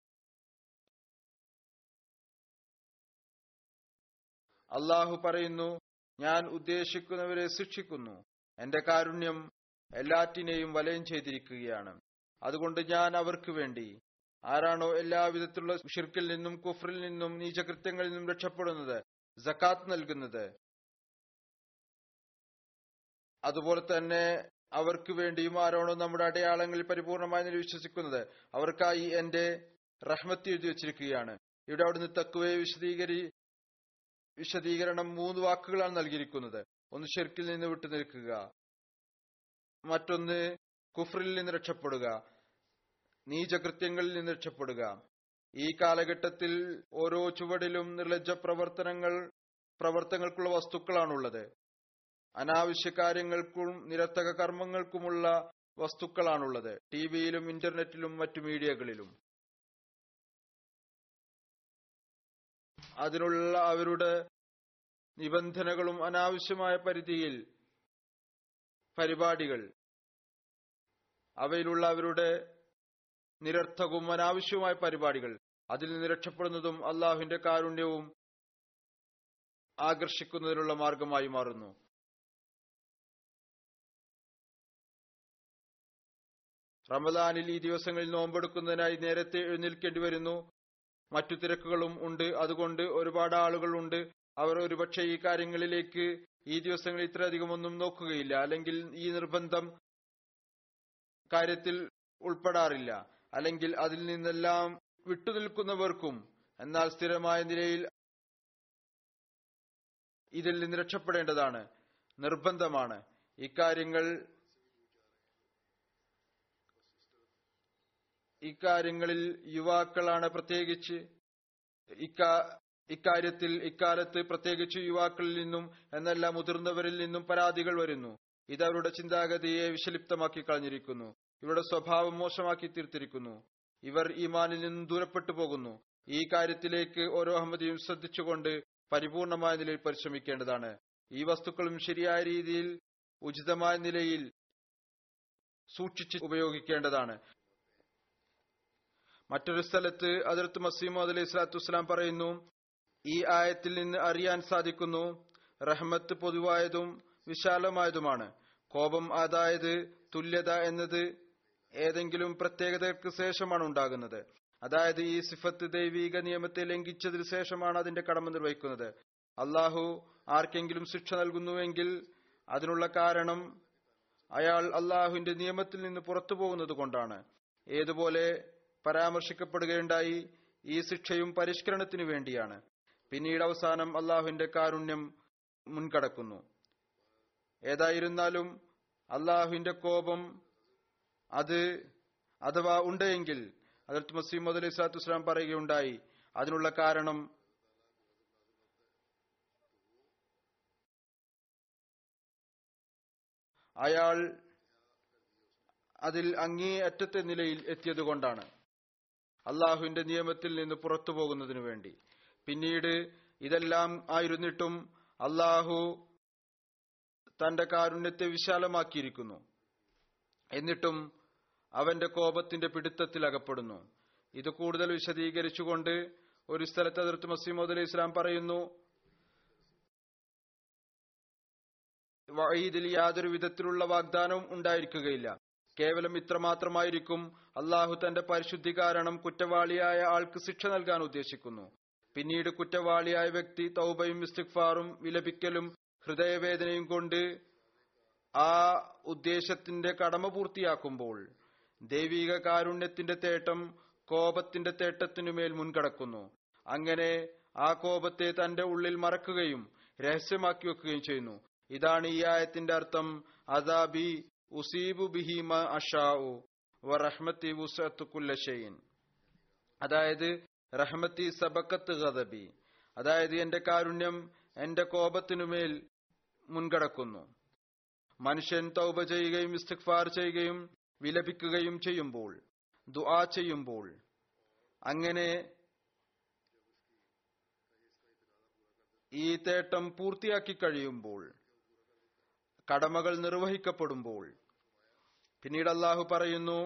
അള്ളാഹു പറയുന്നു ഞാൻ ഉദ്ദേശിക്കുന്നവരെ ശിക്ഷിക്കുന്നു എന്റെ കാരുണ്യം എല്ലാറ്റിനെയും വലയം ചെയ്തിരിക്കുകയാണ് അതുകൊണ്ട് ഞാൻ അവർക്ക് വേണ്ടി ആരാണോ എല്ലാവിധത്തിലുള്ള ഷിർക്കിൽ നിന്നും കുഫറിൽ നിന്നും നീചകൃത്യങ്ങളിൽ നിന്നും രക്ഷപ്പെടുന്നത് ജക്കാത്ത് നൽകുന്നത് അതുപോലെ തന്നെ അവർക്ക് വേണ്ടിയും ആരാണോ നമ്മുടെ അടയാളങ്ങളിൽ പരിപൂർണമായി വിശ്വസിക്കുന്നത് അവർക്കായി എന്റെ റഹ്മത്ത് എഴുതി വച്ചിരിക്കുകയാണ് ഇവിടെ അവിടുന്ന് തക്കുവയെ വിശദീകരി വിശദീകരണം മൂന്ന് വാക്കുകളാണ് നൽകിയിരിക്കുന്നത് ഒന്ന് ഷിർക്കിൽ നിന്ന് വിട്ടു നിൽക്കുക മറ്റൊന്ന് കുഫറിൽ നിന്ന് രക്ഷപ്പെടുക നീചകൃത്യങ്ങളിൽ നിന്ന് രക്ഷപ്പെടുക ഈ കാലഘട്ടത്തിൽ ഓരോ ചുവടിലും നിർലജ്ജ പ്രവർത്തനങ്ങൾ പ്രവർത്തനങ്ങൾക്കുള്ള വസ്തുക്കളാണുള്ളത് അനാവശ്യ കാര്യങ്ങൾക്കും നിരത്തക കർമ്മങ്ങൾക്കുമുള്ള വസ്തുക്കളാണുള്ളത് ടിവിയിലും ഇന്റർനെറ്റിലും മറ്റു മീഡിയകളിലും അതിനുള്ള അവരുടെ നിബന്ധനകളും അനാവശ്യമായ പരിധിയിൽ പരിപാടികൾ അവയിലുള്ള അവരുടെ നിരർത്ഥകവും അനാവശ്യവുമായ പരിപാടികൾ അതിൽ നിന്ന് രക്ഷപ്പെടുന്നതും അള്ളാഹുവിന്റെ കാരുണ്യവും ആകർഷിക്കുന്നതിനുള്ള മാർഗമായി മാറുന്നു റമദാനിൽ ഈ ദിവസങ്ങളിൽ നോമ്പെടുക്കുന്നതിനായി നേരത്തെ എഴുന്നേൽക്കേണ്ടി വരുന്നു മറ്റു തിരക്കുകളും ഉണ്ട് അതുകൊണ്ട് ഒരുപാട് ആളുകൾ ഉണ്ട് അവർ ഒരുപക്ഷെ ഈ കാര്യങ്ങളിലേക്ക് ഈ ദിവസങ്ങളിൽ ഇത്രയധികം ഒന്നും നോക്കുകയില്ല അല്ലെങ്കിൽ ഈ നിർബന്ധം കാര്യത്തിൽ ഉൾപ്പെടാറില്ല അല്ലെങ്കിൽ അതിൽ നിന്നെല്ലാം വിട്ടുനിൽക്കുന്നവർക്കും എന്നാൽ സ്ഥിരമായ നിലയിൽ ഇതിൽ നിന്ന് രക്ഷപ്പെടേണ്ടതാണ് നിർബന്ധമാണ് ഇക്കാര്യങ്ങൾ ഇക്കാര്യങ്ങളിൽ യുവാക്കളാണ് പ്രത്യേകിച്ച് ഇക്കാ ഇക്കാര്യത്തിൽ ഇക്കാലത്ത് പ്രത്യേകിച്ച് യുവാക്കളിൽ നിന്നും എന്നല്ല മുതിർന്നവരിൽ നിന്നും പരാതികൾ വരുന്നു ഇത് അവരുടെ ചിന്താഗതിയെ വിഷലിപ്തമാക്കി കളഞ്ഞിരിക്കുന്നു ഇവരുടെ സ്വഭാവം മോശമാക്കി തീർത്തിരിക്കുന്നു ഇവർ ഈമാനിൽ നിന്നും ദൂരപ്പെട്ടു പോകുന്നു ഈ കാര്യത്തിലേക്ക് ഓരോ അഹമ്മദിയും ശ്രദ്ധിച്ചുകൊണ്ട് പരിപൂർണമായ നിലയിൽ പരിശ്രമിക്കേണ്ടതാണ് ഈ വസ്തുക്കളും ശരിയായ രീതിയിൽ ഉചിതമായ നിലയിൽ സൂക്ഷിച്ച് ഉപയോഗിക്കേണ്ടതാണ് മറ്റൊരു സ്ഥലത്ത് അതിർത്ത് മസീമോദ് അലൈഹി സ്വലാത്തു വസ്സലാം പറയുന്നു ഈ ആയത്തിൽ നിന്ന് അറിയാൻ സാധിക്കുന്നു റഹ്മത്ത് പൊതുവായതും വിശാലമായതുമാണ് കോപം അതായത് തുല്യത എന്നത് ഏതെങ്കിലും പ്രത്യേകതയ്ക്ക് ശേഷമാണ് ഉണ്ടാകുന്നത് അതായത് ഈ സിഫത്ത് ദൈവിക നിയമത്തെ ലംഘിച്ചതിന് ശേഷമാണ് അതിന്റെ കടമ നിർവഹിക്കുന്നത് അള്ളാഹു ആർക്കെങ്കിലും ശിക്ഷ നൽകുന്നുവെങ്കിൽ അതിനുള്ള കാരണം അയാൾ അള്ളാഹുവിന്റെ നിയമത്തിൽ നിന്ന് പുറത്തു പോകുന്നത് കൊണ്ടാണ് ഏതുപോലെ പരാമർശിക്കപ്പെടുകയുണ്ടായി ഈ ശിക്ഷയും പരിഷ്കരണത്തിനു വേണ്ടിയാണ് പിന്നീട് അവസാനം അള്ളാഹുവിന്റെ കാരുണ്യം മുൻകടക്കുന്നു ഏതായിരുന്നാലും അള്ളാഹുവിന്റെ കോപം അത് അഥവാ ഉണ്ടെങ്കിൽ അതിർത്ത് മസീമദ് അലൈഹി സ്വലാത്തു വസ്സലാം പറയുകയുണ്ടായി അതിനുള്ള കാരണം അയാൾ അതിൽ അങ്ങേയറ്റത്തെ നിലയിൽ എത്തിയതുകൊണ്ടാണ് അള്ളാഹുവിന്റെ നിയമത്തിൽ നിന്ന് പുറത്തു പോകുന്നതിനു വേണ്ടി പിന്നീട് ഇതെല്ലാം ആയിരുന്നിട്ടും അള്ളാഹു തന്റെ കാരുണ്യത്തെ വിശാലമാക്കിയിരിക്കുന്നു എന്നിട്ടും അവന്റെ കോപത്തിന്റെ പിടുത്തത്തിൽ അകപ്പെടുന്നു ഇത് കൂടുതൽ വിശദീകരിച്ചുകൊണ്ട് ഒരു സ്ഥലത്ത് അതിർത്ത് മസീമോദ് അലൈഹി ഇസ്ലാം പറയുന്നു വഴീദിൽ യാതൊരു വിധത്തിലുള്ള വാഗ്ദാനവും ഉണ്ടായിരിക്കുകയില്ല കേവലം ഇത്ര മാത്രമായിരിക്കും അള്ളാഹു തന്റെ പരിശുദ്ധി കാരണം കുറ്റവാളിയായ ആൾക്ക് ശിക്ഷ നൽകാൻ ഉദ്ദേശിക്കുന്നു പിന്നീട് കുറ്റവാളിയായ വ്യക്തി തൗബയും ഇസ്തിഗ്ഫാറും വിലപിക്കലും ഹൃദയവേദനയും കൊണ്ട് ആ ഉദ്ദേശത്തിന്റെ കടമ പൂർത്തിയാക്കുമ്പോൾ ദൈവിക കാരുണ്യത്തിന്റെ തേട്ടം കോപത്തിന്റെ തേട്ടത്തിനുമേൽ മുൻകടക്കുന്നു അങ്ങനെ ആ കോപത്തെ തന്റെ ഉള്ളിൽ മറക്കുകയും രഹസ്യമാക്കി വെക്കുകയും ചെയ്യുന്നു ഇതാണ് ഈ ആയത്തിന്റെ അർത്ഥം അദാബി ഉസീബു ബിഹിമ അഷാഉ വ റഹ്മത്തി വുസഅത്തു കുല്ല ഷൈൻ അതായത് റഹ്മത്തി സബക്കത്ത് ഗദബി അതായത് എന്റെ കാരുണ്യം എന്റെ കോപത്തിനുമേൽ മുൻകടക്കുന്നു മനുഷ്യൻ തൗബ ചെയ്യുകയും ഇസ്തിഗ്ഫാർ ചെയ്യുകയും വിലപിക്കുകയും ചെയ്യുമ്പോൾ ദുആ ചെയ്യുമ്പോൾ അങ്ങനെ ഈ തേട്ടം പൂർത്തിയാക്കി കഴിയുമ്പോൾ കടമകൾ നിർവഹിക്കപ്പെടുമ്പോൾ പിന്നീട് അള്ളാഹു പറയുന്നു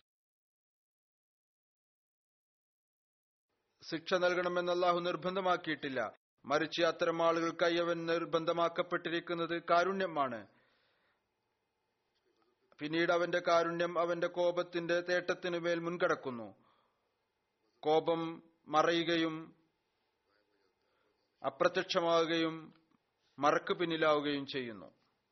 ശിക്ഷ നൽകണമെന്ന് അള്ളാഹു നിർബന്ധമാക്കിയിട്ടില്ല മറിച്ച് അത്തരം ആളുകൾക്കായി അവൻ നിർബന്ധമാക്കപ്പെട്ടിരിക്കുന്നത് കാരുണ്യമാണ് പിന്നീട് അവന്റെ കാരുണ്യം അവന്റെ കോപത്തിന്റെ തേട്ടത്തിനു മേൽ മുൻകടക്കുന്നു കോപം മറയുകയും അപ്രത്യക്ഷമാവുകയും മറക്ക് പിന്നിലാവുകയും ചെയ്യുന്നു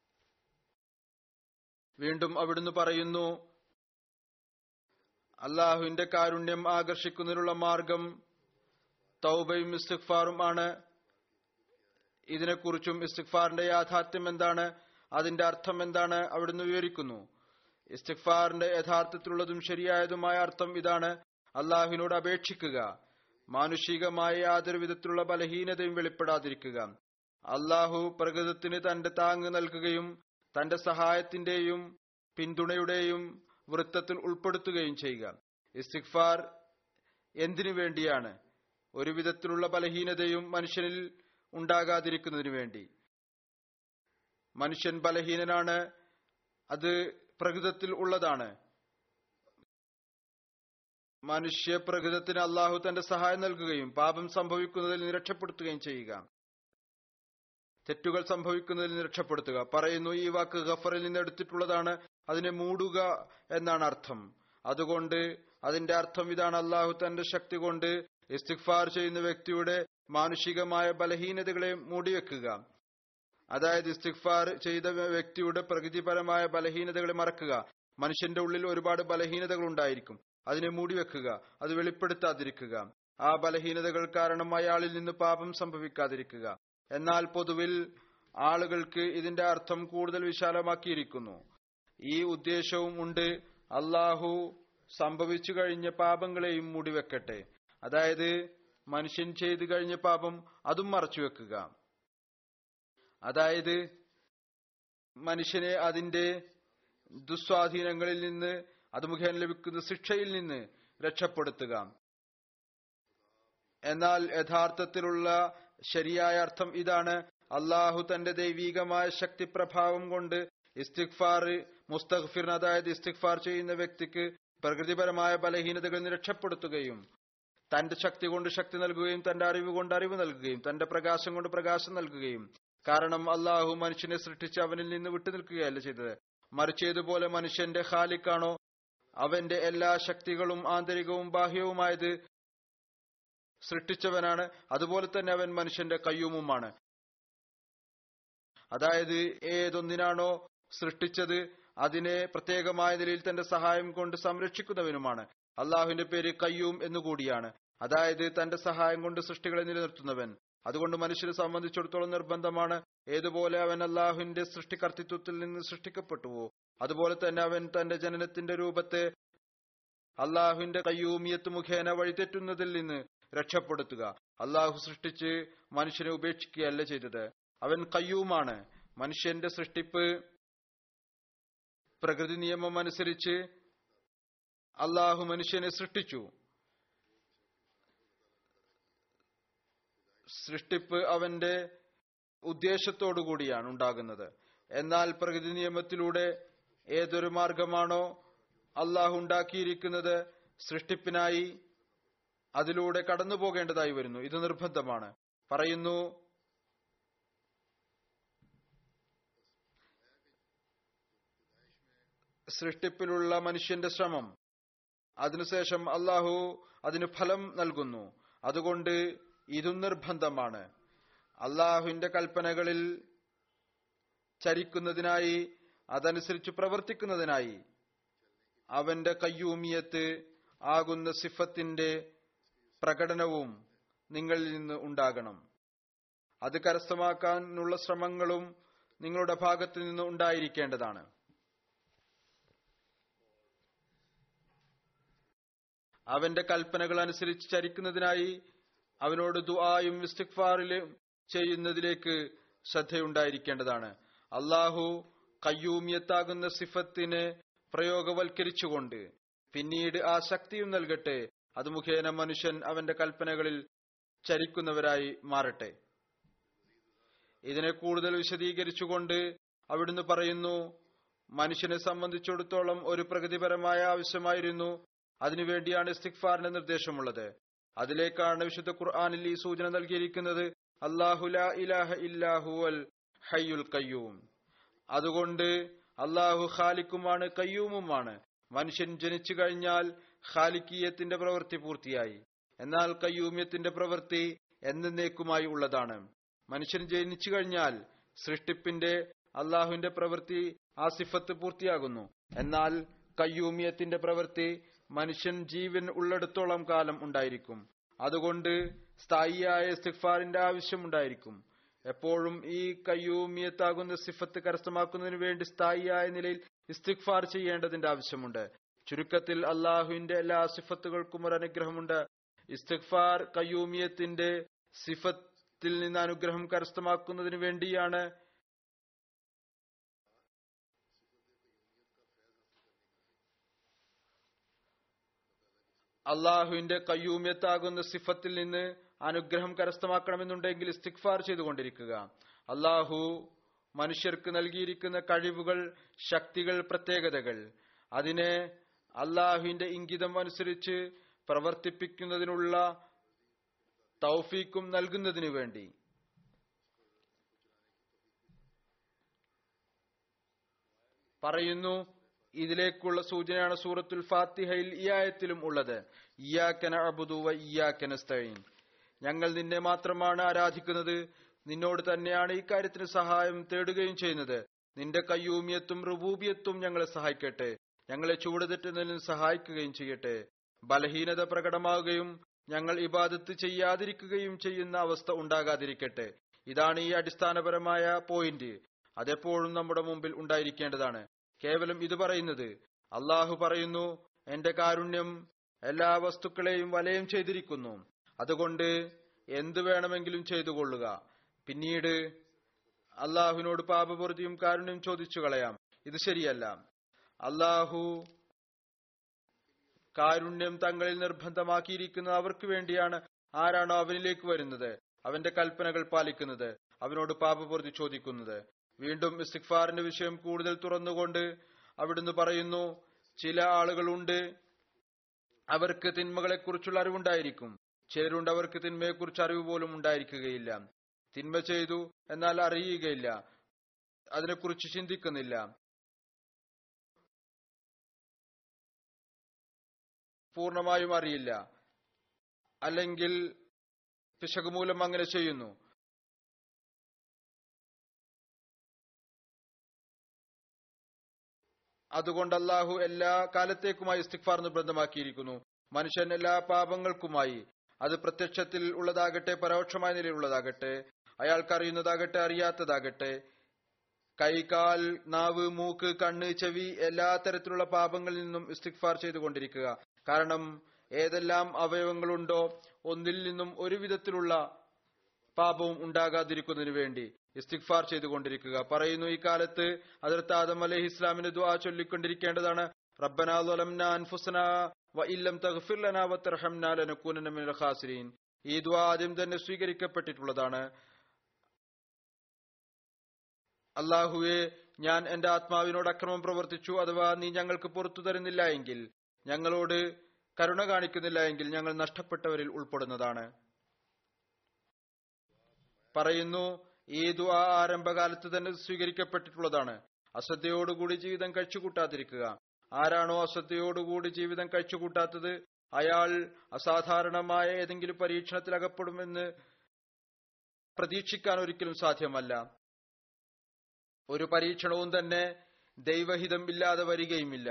വീണ്ടും അവിടുന്ന് പറയുന്നു അള്ളാഹുവിന്റെ കാരുണ്യം ആകർഷിക്കുന്നതിനുള്ള മാർഗം തൗബയും ഇസ്തിഗ്ഫാറും ആണ് ഇതിനെക്കുറിച്ചും ഇസ്തിഗ്ഫാറിന്റെ യാഥാർത്ഥ്യം എന്താണ് അതിന്റെ അർത്ഥം എന്താണ് അവിടുന്ന് വിവരിക്കുന്നു ഇസ്തിഗ്ഫാറിന്റെ യഥാർത്ഥത്തിലുള്ളതും ശരിയായതുമായ അർത്ഥം ഇതാണ് അള്ളാഹുവിനോട് അപേക്ഷിക്കുക മാനുഷികമായ യാതൊരു വിധത്തിലുള്ള ബലഹീനതയും വെളിപ്പെടാതിരിക്കുക അള്ളാഹു പ്രകൃതത്തിന് തന്റെ താങ്ങ് നൽകുകയും തന്റെ സഹായത്തിന്റെയും പിന്തുണയുടെയും വൃത്തത്തിൽ ഉൾപ്പെടുത്തുകയും ചെയ്യുക ഇസ്തിഗ്ഫാർ എന്തിനു വേണ്ടിയാണ് ഒരു വിധത്തിലുള്ള ബലഹീനതയും മനുഷ്യനിൽ ഉണ്ടാകാതിരിക്കുന്നതിനു വേണ്ടി മനുഷ്യൻ ബലഹീനനാണ് അത് പ്രകൃതത്തിൽ ഉള്ളതാണ് മനുഷ്യ പ്രകൃതത്തിന് അള്ളാഹു തന്റെ സഹായം നൽകുകയും പാപം സംഭവിക്കുന്നതിൽ നിന്ന് രക്ഷപ്പെടുത്തുകയും ചെയ്യുക തെറ്റുകൾ സംഭവിക്കുന്നതിൽ നിന്ന് രക്ഷപ്പെടുത്തുക പറയുന്നു ഈ വാക്ക് ഗഫറിൽ നിന്ന് എടുത്തിട്ടുള്ളതാണ് അതിനെ മൂടുക എന്നാണ് അർത്ഥം അതുകൊണ്ട് അതിന്റെ അർത്ഥം ഇതാണ് അള്ളാഹു തന്റെ ശക്തി കൊണ്ട് ഇസ്തിഗ്ഫാർ ചെയ്യുന്ന വ്യക്തിയുടെ മാനുഷികമായ ബലഹീനതകളെ മൂടിവെക്കുക അതായത് ഇസ്തിഗ്ഫാർ ചെയ്ത വ്യക്തിയുടെ പ്രകൃതിപരമായ ബലഹീനതകളെ മറക്കുക മനുഷ്യന്റെ ഉള്ളിൽ ഒരുപാട് ബലഹീനതകൾ ഉണ്ടായിരിക്കും അതിനെ മൂടിവെക്കുക അത് വെളിപ്പെടുത്താതിരിക്കുക ആ ബലഹീനതകൾ കാരണം അയാളിൽ നിന്ന് പാപം സംഭവിക്കാതിരിക്കുക എന്നാൽ പൊതുവിൽ ആളുകൾക്ക് ഇതിന്റെ അർത്ഥം കൂടുതൽ വിശാലമാക്കിയിരിക്കുന്നു ഈ ഉദ്ദേശവും ഉണ്ട് അള്ളാഹു സംഭവിച്ചു കഴിഞ്ഞ പാപങ്ങളെയും മൂടിവെക്കട്ടെ അതായത് മനുഷ്യൻ ചെയ്തു കഴിഞ്ഞ പാപം അതും മറച്ചുവെക്കുക അതായത് മനുഷ്യനെ അതിന്റെ ദുസ്വാധീനങ്ങളിൽ നിന്ന് അത് മുഖേന ലഭിക്കുന്ന ശിക്ഷയിൽ നിന്ന് രക്ഷപ്പെടുത്തുക എന്നാൽ യഥാർത്ഥത്തിലുള്ള ശരിയായ അർത്ഥം ഇതാണ് അള്ളാഹു തന്റെ ദൈവീകമായ ശക്തി പ്രഭാവം കൊണ്ട് ഇസ്തിഗ്ഫാർ മുസ്തഗ്ഫിറിന് അതായത് ഇസ്തിഗ്ഫാർ ചെയ്യുന്ന വ്യക്തിക്ക് പ്രകൃതിപരമായ ബലഹീനതകളിൽ നിന്ന് രക്ഷപ്പെടുത്തുകയും തന്റെ ശക്തി കൊണ്ട് ശക്തി നൽകുകയും തന്റെ അറിവ് കൊണ്ട് അറിവ് നൽകുകയും തന്റെ പ്രകാശം കൊണ്ട് പ്രകാശം നൽകുകയും കാരണം അള്ളാഹു മനുഷ്യനെ സൃഷ്ടിച്ച് അവനിൽ നിന്ന് വിട്ടുനിൽക്കുകയല്ല ചെയ്തത് മറിച്ച് ഏതുപോലെ മനുഷ്യന്റെ ഖാലിക്കാണോ അവന്റെ എല്ലാ ശക്തികളും ആന്തരികവും ബാഹ്യവുമായത് സൃഷ്ടിച്ചവനാണ് അതുപോലെ തന്നെ അവൻ മനുഷ്യന്റെ കയ്യൂമുമാണ് അതായത് ഏതൊന്നിനാണോ സൃഷ്ടിച്ചത് അതിനെ പ്രത്യേകമായ നിലയിൽ തന്റെ സഹായം കൊണ്ട് സംരക്ഷിക്കുന്നവനുമാണ് അള്ളാഹുവിന്റെ പേര് കയ്യൂം എന്നുകൂടിയാണ് അതായത് തന്റെ സഹായം കൊണ്ട് സൃഷ്ടികളെ നിലനിർത്തുന്നവൻ അതുകൊണ്ട് മനുഷ്യരെ സംബന്ധിച്ചിടത്തോളം നിർബന്ധമാണ് ഏതുപോലെ അവൻ അള്ളാഹുവിന്റെ സൃഷ്ടികർത്തിത്വത്തിൽ നിന്ന് സൃഷ്ടിക്കപ്പെട്ടുവോ അതുപോലെ തന്നെ അവൻ തന്റെ ജനനത്തിന്റെ രൂപത്തെ അള്ളാഹുവിന്റെ കയ്യൂമിയത്ത് മുഖേന വഴിതെറ്റുന്നതിൽ നിന്ന് രക്ഷപ്പെടുത്തുക അള്ളാഹു സൃഷ്ടിച്ച് മനുഷ്യനെ ഉപേക്ഷിക്കുകയല്ല ചെയ്തത് അവൻ കയ്യൂമാണ് മനുഷ്യന്റെ സൃഷ്ടിപ്പ് പ്രകൃതി നിയമം അനുസരിച്ച് അള്ളാഹു മനുഷ്യനെ സൃഷ്ടിച്ചു സൃഷ്ടിപ്പ് അവന്റെ ഉദ്ദേശത്തോടുകൂടിയാണ് ഉണ്ടാകുന്നത് എന്നാൽ പ്രകൃതി നിയമത്തിലൂടെ ഏതൊരു മാർഗമാണോ അള്ളാഹു ഉണ്ടാക്കിയിരിക്കുന്നത് സൃഷ്ടിപ്പിനായി അതിലൂടെ കടന്നു പോകേണ്ടതായി വരുന്നു ഇത് നിർബന്ധമാണ് പറയുന്നു സൃഷ്ടിപ്പിലുള്ള മനുഷ്യന്റെ ശ്രമം അതിനുശേഷം അള്ളാഹു അതിന് ഫലം നൽകുന്നു അതുകൊണ്ട് ഇതും നിർബന്ധമാണ് അള്ളാഹുവിന്റെ കൽപ്പനകളിൽ ചരിക്കുന്നതിനായി അതനുസരിച്ച് പ്രവർത്തിക്കുന്നതിനായി അവന്റെ കയ്യൂമിയത്ത് ആകുന്ന സിഫത്തിന്റെ പ്രകടനവും നിങ്ങളിൽ നിന്ന് ഉണ്ടാകണം അത് കരസ്ഥമാക്കാനുള്ള ശ്രമങ്ങളും നിങ്ങളുടെ ഭാഗത്തു നിന്ന് ഉണ്ടായിരിക്കേണ്ടതാണ് അവന്റെ കൽപ്പനകൾ അനുസരിച്ച് ചരിക്കുന്നതിനായി അവനോട് ദുആയും ഇസ്തിഗ്ഫാറിലും ചെയ്യുന്നതിലേക്ക് ശ്രദ്ധയുണ്ടായിരിക്കേണ്ടതാണ് അള്ളാഹു കയ്യൂമിയത്താകുന്ന സിഫത്തിനെ പ്രയോഗവൽക്കരിച്ചുകൊണ്ട് പിന്നീട് ആ ശക്തിയും നൽകട്ടെ അത് മുഖേന മനുഷ്യൻ അവന്റെ കൽപ്പനകളിൽ ചരിക്കുന്നവരായി മാറട്ടെ ഇതിനെ കൂടുതൽ വിശദീകരിച്ചുകൊണ്ട് അവിടുന്ന് പറയുന്നു മനുഷ്യനെ സംബന്ധിച്ചിടത്തോളം ഒരു പ്രകൃതിപരമായ ആവശ്യമായിരുന്നു അതിനുവേണ്ടിയാണ് ഇസ്തിഗ്ഫാറിന്റെ നിർദ്ദേശമുള്ളത് അതിലേക്കാണ് വിശുദ്ധ ഖുർആാനിൽ ഈ സൂചന നൽകിയിരിക്കുന്നത് അള്ളാഹു ലാ ഇലാഹ ഇല്ലാഹുവൽ ഹയ്യുൽ കയ്യൂം അതുകൊണ്ട് അള്ളാഹു ഖാലിക്കുമാണ് കയ്യൂമുമാണ് മനുഷ്യൻ ജനിച്ചു കഴിഞ്ഞാൽ ഖാലിക്കീയത്തിന്റെ പ്രവൃത്തി പൂർത്തിയായി എന്നാൽ കയ്യൂമ്യത്തിന്റെ പ്രവൃത്തി എന്നേക്കുമായി ഉള്ളതാണ് മനുഷ്യൻ ജനിച്ചു കഴിഞ്ഞാൽ സൃഷ്ടിപ്പിന്റെ അള്ളാഹുവിന്റെ പ്രവൃത്തി ആ സിഫത്ത് പൂർത്തിയാകുന്നു എന്നാൽ കയ്യൂമ്യത്തിന്റെ പ്രവൃത്തി മനുഷ്യൻ ജീവൻ ഉള്ളിടത്തോളം കാലം ഉണ്ടായിരിക്കും അതുകൊണ്ട് സ്ഥായിയായ ഇസ്തിഗ്ഫാറിന്റെ ആവശ്യമുണ്ടായിരിക്കും എപ്പോഴും ഈ കയ്യൂമിയത്താകുന്ന സിഫത്ത് കരസ്ഥമാക്കുന്നതിന് വേണ്ടി സ്ഥായിയായ നിലയിൽ ഇസ്തിഗ്ഫാർ ചെയ്യേണ്ടതിന്റെ ആവശ്യമുണ്ട് ചുരുക്കത്തിൽ അള്ളാഹുവിന്റെ എല്ലാ സിഫത്തുകൾക്കും ഒരു അനുഗ്രഹമുണ്ട് ഇസ്തിഗ്ഫാർ കയ്യൂമിയത്തിന്റെ സിഫത്തിൽ നിന്ന് അനുഗ്രഹം കരസ്ഥമാക്കുന്നതിന് വേണ്ടിയാണ് അള്ളാഹുവിന്റെ കയ്യൂമ്യത്താകുന്ന സിഫത്തിൽ നിന്ന് അനുഗ്രഹം കരസ്ഥമാക്കണമെന്നുണ്ടെങ്കിൽ ഇസ്തിഗ്ഫാർ ചെയ്തുകൊണ്ടിരിക്കുക അള്ളാഹു മനുഷ്യർക്ക് നൽകിയിരിക്കുന്ന കഴിവുകൾ ശക്തികൾ പ്രത്യേകതകൾ അതിനെ അള്ളാഹുവിന്റെ ഇംഗിതം അനുസരിച്ച് പ്രവർത്തിപ്പിക്കുന്നതിനുള്ള തൗഫീക്കും നൽകുന്നതിനു വേണ്ടി പറയുന്നു ഇതിലേക്കുള്ള സൂചനയാണ് സൂറത്തുൽ ഫാത്തിഹയിൽ ഈ ആയത്തിലും ഉള്ളത് ഇയാക്കന അബുദുവ ഇയാക്കനസ്തീൻ ഞങ്ങൾ നിന്നെ മാത്രമാണ് ആരാധിക്കുന്നത് നിന്നോട് തന്നെയാണ് ഈ കാര്യത്തിന് സഹായം തേടുകയും ചെയ്യുന്നത് നിന്റെ കയ്യൂമിയത്തും റുബൂബിയത്തും ഞങ്ങളെ സഹായിക്കട്ടെ ഞങ്ങളെ ചൂടുതെറ്റുന്നതിന് സഹായിക്കുകയും ചെയ്യട്ടെ ബലഹീനത പ്രകടമാവുകയും ഞങ്ങൾ ഇബാദത്ത് ചെയ്യാതിരിക്കുകയും ചെയ്യുന്ന അവസ്ഥ ഉണ്ടാകാതിരിക്കട്ടെ ഇതാണ് ഈ അടിസ്ഥാനപരമായ പോയിന്റ് അതെപ്പോഴും നമ്മുടെ മുമ്പിൽ ഉണ്ടായിരിക്കേണ്ടതാണ് കേവലം ഇത് പറയുന്നത് അള്ളാഹു പറയുന്നു എന്റെ കാരുണ്യം എല്ലാ വസ്തുക്കളെയും വലയം ചെയ്തിരിക്കുന്നു അതുകൊണ്ട് എന്തു വേണമെങ്കിലും ചെയ്തുകൊള്ളുക പിന്നീട് അള്ളാഹുവിനോട് പാപപൂർത്തിയും കാരുണ്യം ചോദിച്ചു കളയാം ഇത് ശരിയല്ല അള്ളാഹു കാരുണ്യം തങ്ങളിൽ നിർബന്ധമാക്കിയിരിക്കുന്നത് അവർക്ക് വേണ്ടിയാണ് ആരാണോ അവനിലേക്ക് വരുന്നത് അവന്റെ കൽപ്പനകൾ പാലിക്കുന്നത് അവനോട് പാപപൂർത്തി ചോദിക്കുന്നത് വീണ്ടും ഇസ്തിഗ്ഫാറിന്റെ വിഷയം കൂടുതൽ തുറന്നുകൊണ്ട് അവിടുന്ന് പറയുന്നു ചില ആളുകളുണ്ട് അവർക്ക് തിന്മകളെക്കുറിച്ചുള്ള അറിവുണ്ടായിരിക്കും ചിലരുണ്ട് അവർക്ക് തിന്മയെക്കുറിച്ച് അറിവ് പോലും ഉണ്ടായിരിക്കുകയില്ല തിന്മ ചെയ്തു എന്നാൽ അറിയുകയില്ല അതിനെക്കുറിച്ച് ചിന്തിക്കുന്നില്ല പൂർണ്ണമായും അറിയില്ല അല്ലെങ്കിൽ പിശക് മൂലം അങ്ങനെ ചെയ്യുന്നു അതുകൊണ്ട് അള്ളാഹു എല്ലാ കാലത്തേക്കുമായി ഇസ്തിഗ്ഫാർ നിർബന്ധമാക്കിയിരിക്കുന്നു മനുഷ്യൻ എല്ലാ പാപങ്ങൾക്കുമായി അത് പ്രത്യക്ഷത്തിൽ ഉള്ളതാകട്ടെ പരോക്ഷമായ നിലയിലുള്ളതാകട്ടെ അയാൾക്ക് അറിയുന്നതാകട്ടെ അറിയാത്തതാകട്ടെ കൈ കാൽ നാവ് മൂക്ക് കണ്ണ് ചെവി എല്ലാ തരത്തിലുള്ള പാപങ്ങളിൽ നിന്നും ഇസ്തിഗ്ഫാർ ചെയ്തുകൊണ്ടിരിക്കുക കാരണം ഏതെല്ലാം അവയവങ്ങളുണ്ടോ ഒന്നിൽ നിന്നും ഒരു വിധത്തിലുള്ള പാപവും ഉണ്ടാകാതിരിക്കുന്നതിന് വേണ്ടി ഇസ്തിഗ്ഫാർ ചെയ്തുകൊണ്ടിരിക്കുക പറയുന്നു ഈ കാലത്ത് അതിർത്ത് ആദം അലഹി ഇസ്ലാമിന് ദ്വാ ചൊല്ലിക്കൊണ്ടിരിക്കേണ്ടതാണ് റബ്ബനാ ളലംനാ അൻഫുസനാ വ ഇല്ലം തഗ്ഫിർ ലനാ വതർഹംനാ ലനകൂനന്ന മിനൽ ഖാസിരീൻ ഈ ദ്വാ ആദ്യം തന്നെ സ്വീകരിക്കപ്പെട്ടിട്ടുള്ളതാണ് അള്ളാഹുവെ ഞാൻ എന്റെ ആത്മാവിനോട് അക്രമം പ്രവർത്തിച്ചു അഥവാ നീ ഞങ്ങൾക്ക് പുറത്തു തരുന്നില്ല എങ്കിൽ ഞങ്ങളോട് കരുണ കാണിക്കുന്നില്ല എങ്കിൽ ഞങ്ങൾ നഷ്ടപ്പെട്ടവരിൽ ഉൾപ്പെടുന്നതാണ് പറയുന്നു ഈ ദുആ ആരംഭകാലത്ത് തന്നെ സ്വീകരിക്കപ്പെട്ടിട്ടുള്ളതാണ് അശ്രദ്ധയോടുകൂടി ജീവിതം കഴിച്ചുകൂട്ടാതിരിക്കുക ആരാണോ അശ്രദ്ധയോടുകൂടി ജീവിതം കഴിച്ചുകൂട്ടാത്തത് അയാൾ അസാധാരണമായ ഏതെങ്കിലും പരീക്ഷണത്തിൽ അകപ്പെടുമെന്ന് പ്രതീക്ഷിക്കാൻ ഒരിക്കലും സാധ്യമല്ല ഒരു പരീക്ഷണവും തന്നെ ദൈവഹിതം ഇല്ലാതെ വരികയുമില്ല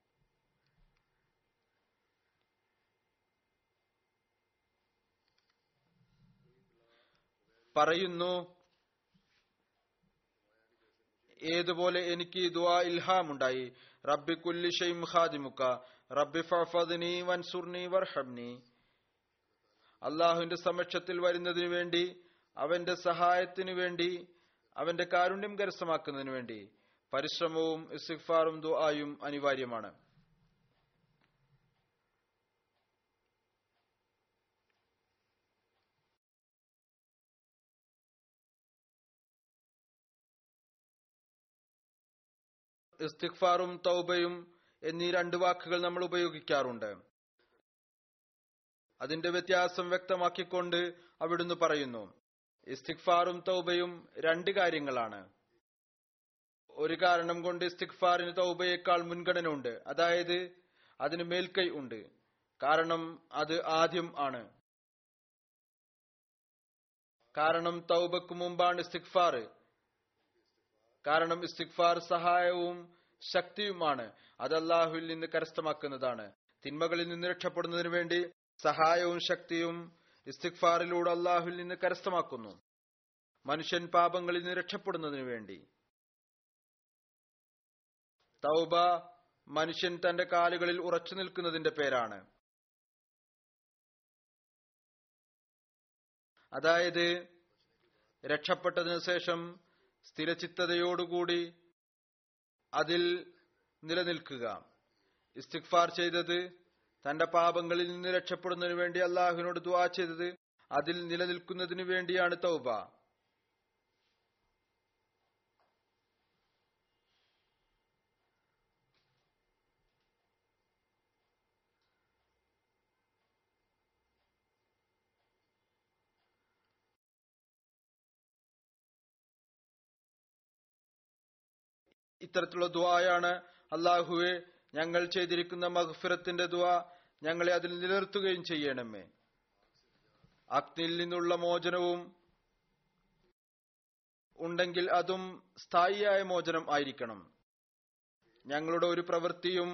പറയുന്നു ഏതുപോലെ എനിക്ക് ദുആ ഇൽഹാമുണ്ടായി റബ്ബി കുല്ലി ഷൈം ഖാദിമുക്ക റബ്ബി ഫഅഫദ്നി വൻസുർനി വർഹംനി അള്ളാഹുവിന്റെ സമക്ഷത്തിൽ വരുന്നതിനു വേണ്ടി അവന്റെ സഹായത്തിനു വേണ്ടി അവന്റെ കാരുണ്യം കരസ്ഥമാക്കുന്നതിനു വേണ്ടി പരിശ്രമവും ഇസ്തിഗ്ഫാറും ദുആയും അനിവാര്യമാണ് ഇസ്തിഗ്ഫാറും തൗബയും എന്നീ രണ്ട് വാക്കുകൾ നമ്മൾ ഉപയോഗിക്കാറുണ്ട് അതിന്റെ വ്യത്യാസം വ്യക്തമാക്കിക്കൊണ്ട് അവിടുന്ന് പറയുന്നു ഇസ്തിഗ്ഫാറും തൗബയും രണ്ട് കാര്യങ്ങളാണ് ഒരു കാരണം കൊണ്ട് ഇസ്തിഗ്ഫാറിന് തൗബയേക്കാൾ മുൻഗണന ഉണ്ട് അതായത് അതിന് മേൽക്കൈ ഉണ്ട് കാരണം അത് ആദ്യം ആണ് കാരണം തൗബക്ക് മുമ്പാണ് ഇസ്തിഗ്ഫാർ കാരണം ഇസ്തിഗ്ഫാർ സഹായവും ശക്തിയുമാണ് അത് അള്ളാഹുവിൽ നിന്ന് കരസ്ഥമാക്കുന്നതാണ് തിന്മകളിൽ നിന്ന് രക്ഷപ്പെടുന്നതിന് വേണ്ടി സഹായവും ശക്തിയും ഇസ്തിഗ്ഫാറിലൂടെ അള്ളാഹുവിൽ നിന്ന് കരസ്ഥമാക്കുന്നു മനുഷ്യൻ പാപങ്ങളിൽ നിന്ന് രക്ഷപ്പെടുന്നതിന് വേണ്ടി തൗബ മനുഷ്യൻ തന്റെ കാലുകളിൽ ഉറച്ചു നിൽക്കുന്നതിന്റെ പേരാണ് അതായത് രക്ഷപ്പെട്ടതിനു ശേഷം സ്ഥിരചിത്തതയോടുകൂടി അതിൽ നിലനിൽക്കുക ഇസ്തിഗ്ഫാർ ചെയ്തത് തന്റെ പാപങ്ങളിൽ നിന്ന് രക്ഷപ്പെടുന്നതിന് വേണ്ടി അള്ളാഹുവിനോട് ദുആ ചെയ്തത് അതിൽ നിലനിൽക്കുന്നതിനു വേണ്ടിയാണ് തൗബ ഇത്തരത്തിലുള്ള ദുആയാണ് അള്ളാഹുവെ ഞങ്ങൾ ചെയ്തിരിക്കുന്ന മഹ്ഫിറത്തിന്റെ ദുആ ഞങ്ങളെ അതിൽ നിലനിർത്തുകയും ചെയ്യണമേ അഗ്നിയിൽ നിന്നുള്ള മോചനവും ഉണ്ടെങ്കിൽ അതും സ്ഥായിയായ മോചനം ആയിരിക്കണം ഞങ്ങളുടെ ഒരു പ്രവൃത്തിയും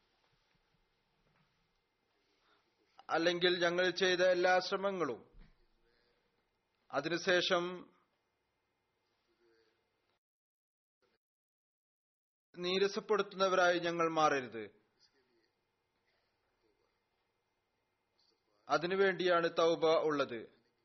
അല്ലെങ്കിൽ ഞങ്ങൾ ചെയ്ത എല്ലാ ശ്രമങ്ങളും അതിനുശേഷം നീരസപ്പെടുത്തുന്നവരായി ഞങ്ങൾ മാറരുത് അതിനുവേണ്ടിയാണ് തൗബ ഉള്ളത്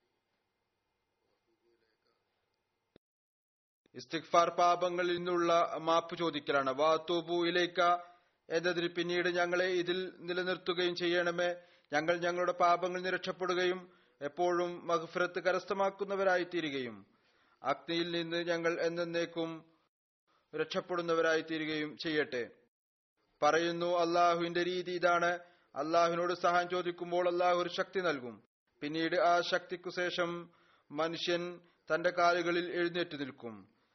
ഇസ്തിഗ്ഫാർ പാപങ്ങളിൽ നിന്നുള്ള മാപ്പ് ചോദിക്കലാണ് വാത്തൂബു ഇലേക്ക എന്നതിന് പിന്നീട് ഞങ്ങളെ ഇതിൽ നിലനിർത്തുകയും ചെയ്യണമേ ഞങ്ങൾ ഞങ്ങളുടെ പാപങ്ങളിൽ നിന്ന് രക്ഷപ്പെടുകയും എപ്പോഴും മഹ്ഫിറത്ത് കരസ്ഥമാക്കുന്നവരായി തീരുകയും അഗ്നിയിൽ നിന്ന് ഞങ്ങൾ എന്നേക്കും രക്ഷപ്പെടുന്നവരായി തീരുകയും ചെയ്യട്ടെ പറയുന്നു അള്ളാഹുവിന്റെ രീതി ഇതാണ് അള്ളാഹുവിനോട് സഹായം ചോദിക്കുമ്പോൾ അള്ളാഹു ഒരു ശക്തി നൽകും പിന്നീട് ആ ശക്തിക്കു ശേഷം മനുഷ്യൻ തന്റെ കാലുകളിൽ എഴുന്നേറ്റ് നിൽക്കും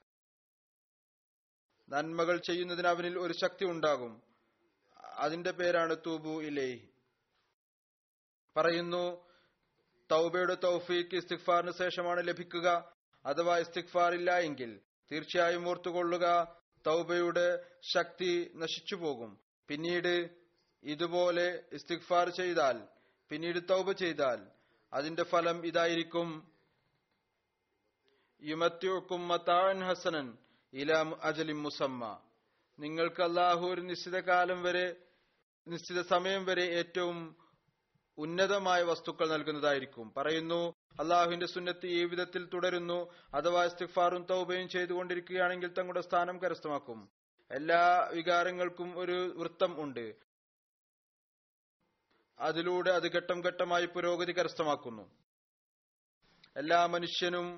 നന്മകൾ ചെയ്യുന്നതിന് അവനിൽ ഒരു ശക്തി ഉണ്ടാകും അതിന്റെ പേരാണ് തൂബു ഇലേ പറയുന്നു തൗബയുടെ തൗഫീക്ക് ഇസ്തിഗ്ഫാറിന് ശേഷമാണ് ലഭിക്കുക അഥവാ ഇസ്തിഗ്ഫാർ ഇല്ല എങ്കിൽ തീർച്ചയായും ഓർത്തുകൊള്ളുക തൗബയുടെ ശക്തി നശിച്ചു പോകും പിന്നീട് ഇതുപോലെ ഇസ്തിഗ്ഫാർ ചെയ്താൽ പിന്നീട് തൗബ ചെയ്താൽ അതിന്റെ ഫലം ഇതായിരിക്കും യുമത്യുക്കും മത്താൻ ഹസനൻ ഇലാം അജലിം മുസമ്മ നിങ്ങൾക്ക് അള്ളാഹു ഒരു നിശ്ചിത കാലം വരെ നിശ്ചിത സമയം വരെ ഏറ്റവും ഉന്നതമായ വസ്തുക്കൾ നൽകുന്നതായിരിക്കും പറയുന്നു അള്ളാഹുവിന്റെ സുന്നത്ത് ഈ വിധത്തിൽ തുടരുന്നു അഥവാ ഇസ്തിഫാറും തൗബയും ചെയ്തുകൊണ്ടിരിക്കുകയാണെങ്കിൽ തങ്ങളുടെ സ്ഥാനം കരസ്ഥമാക്കും എല്ലാ വികാരങ്ങൾക്കും ഒരു വൃത്തം ഉണ്ട് അതിലൂടെ അത് ഘട്ടം ഘട്ടമായി പുരോഗതി കരസ്ഥമാക്കുന്നു എല്ലാ മനുഷ്യനും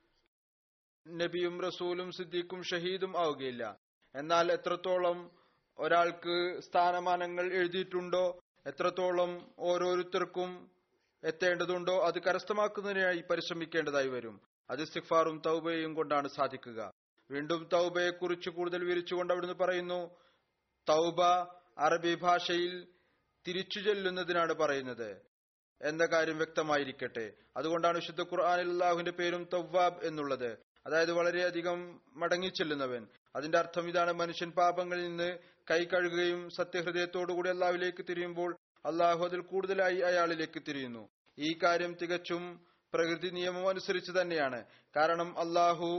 നബിയും റസൂലും സിദ്ദീഖും ഷഹീദും ആവുകയില്ല എന്നാൽ എത്രത്തോളം ഒരാൾക്ക് സ്ഥാനമാനങ്ങൾ എഴുതിയിട്ടുണ്ടോ എത്രത്തോളം ഓരോരുത്തർക്കും എത്തേണ്ടതുണ്ടോ അത് കരസ്ഥമാക്കുന്നതിനായി പരിശ്രമിക്കേണ്ടതായി വരും അത് ഇസ്തിഗ്ഫാറും തൗബയും കൊണ്ടാണ് സാധിക്കുക വീണ്ടും തൗബയെ കുറിച്ച് കൂടുതൽ വിരിച്ചുകൊണ്ട് അവിടുന്ന് പറയുന്നു തൗബ അറബി ഭാഷയിൽ തിരിച്ചു ചെല്ലുന്നതിനാണ് പറയുന്നത് എന്ന കാര്യം വ്യക്തമായിരിക്കട്ടെ അതുകൊണ്ടാണ് വിശുദ്ധ ഖുർആാനിൽ അള്ളാഹുവിന്റെ പേരും തവ്വാബ് എന്നുള്ളത് അതായത് വളരെയധികം മടങ്ങിച്ചെല്ലുന്നവൻ അതിന്റെ അർത്ഥം ഇതാണ് മനുഷ്യൻ പാപങ്ങളിൽ നിന്ന് കൈ കഴുകുകയും സത്യഹൃദയത്തോടുകൂടി അള്ളാഹുവിലേക്ക് തിരിയുമ്പോൾ അള്ളാഹു അതിൽ കൂടുതലായി അയാളിലേക്ക് തിരിയുന്നു ഈ കാര്യം തികച്ചും പ്രകൃതി നിയമം അനുസരിച്ച് തന്നെയാണ് കാരണം അള്ളാഹു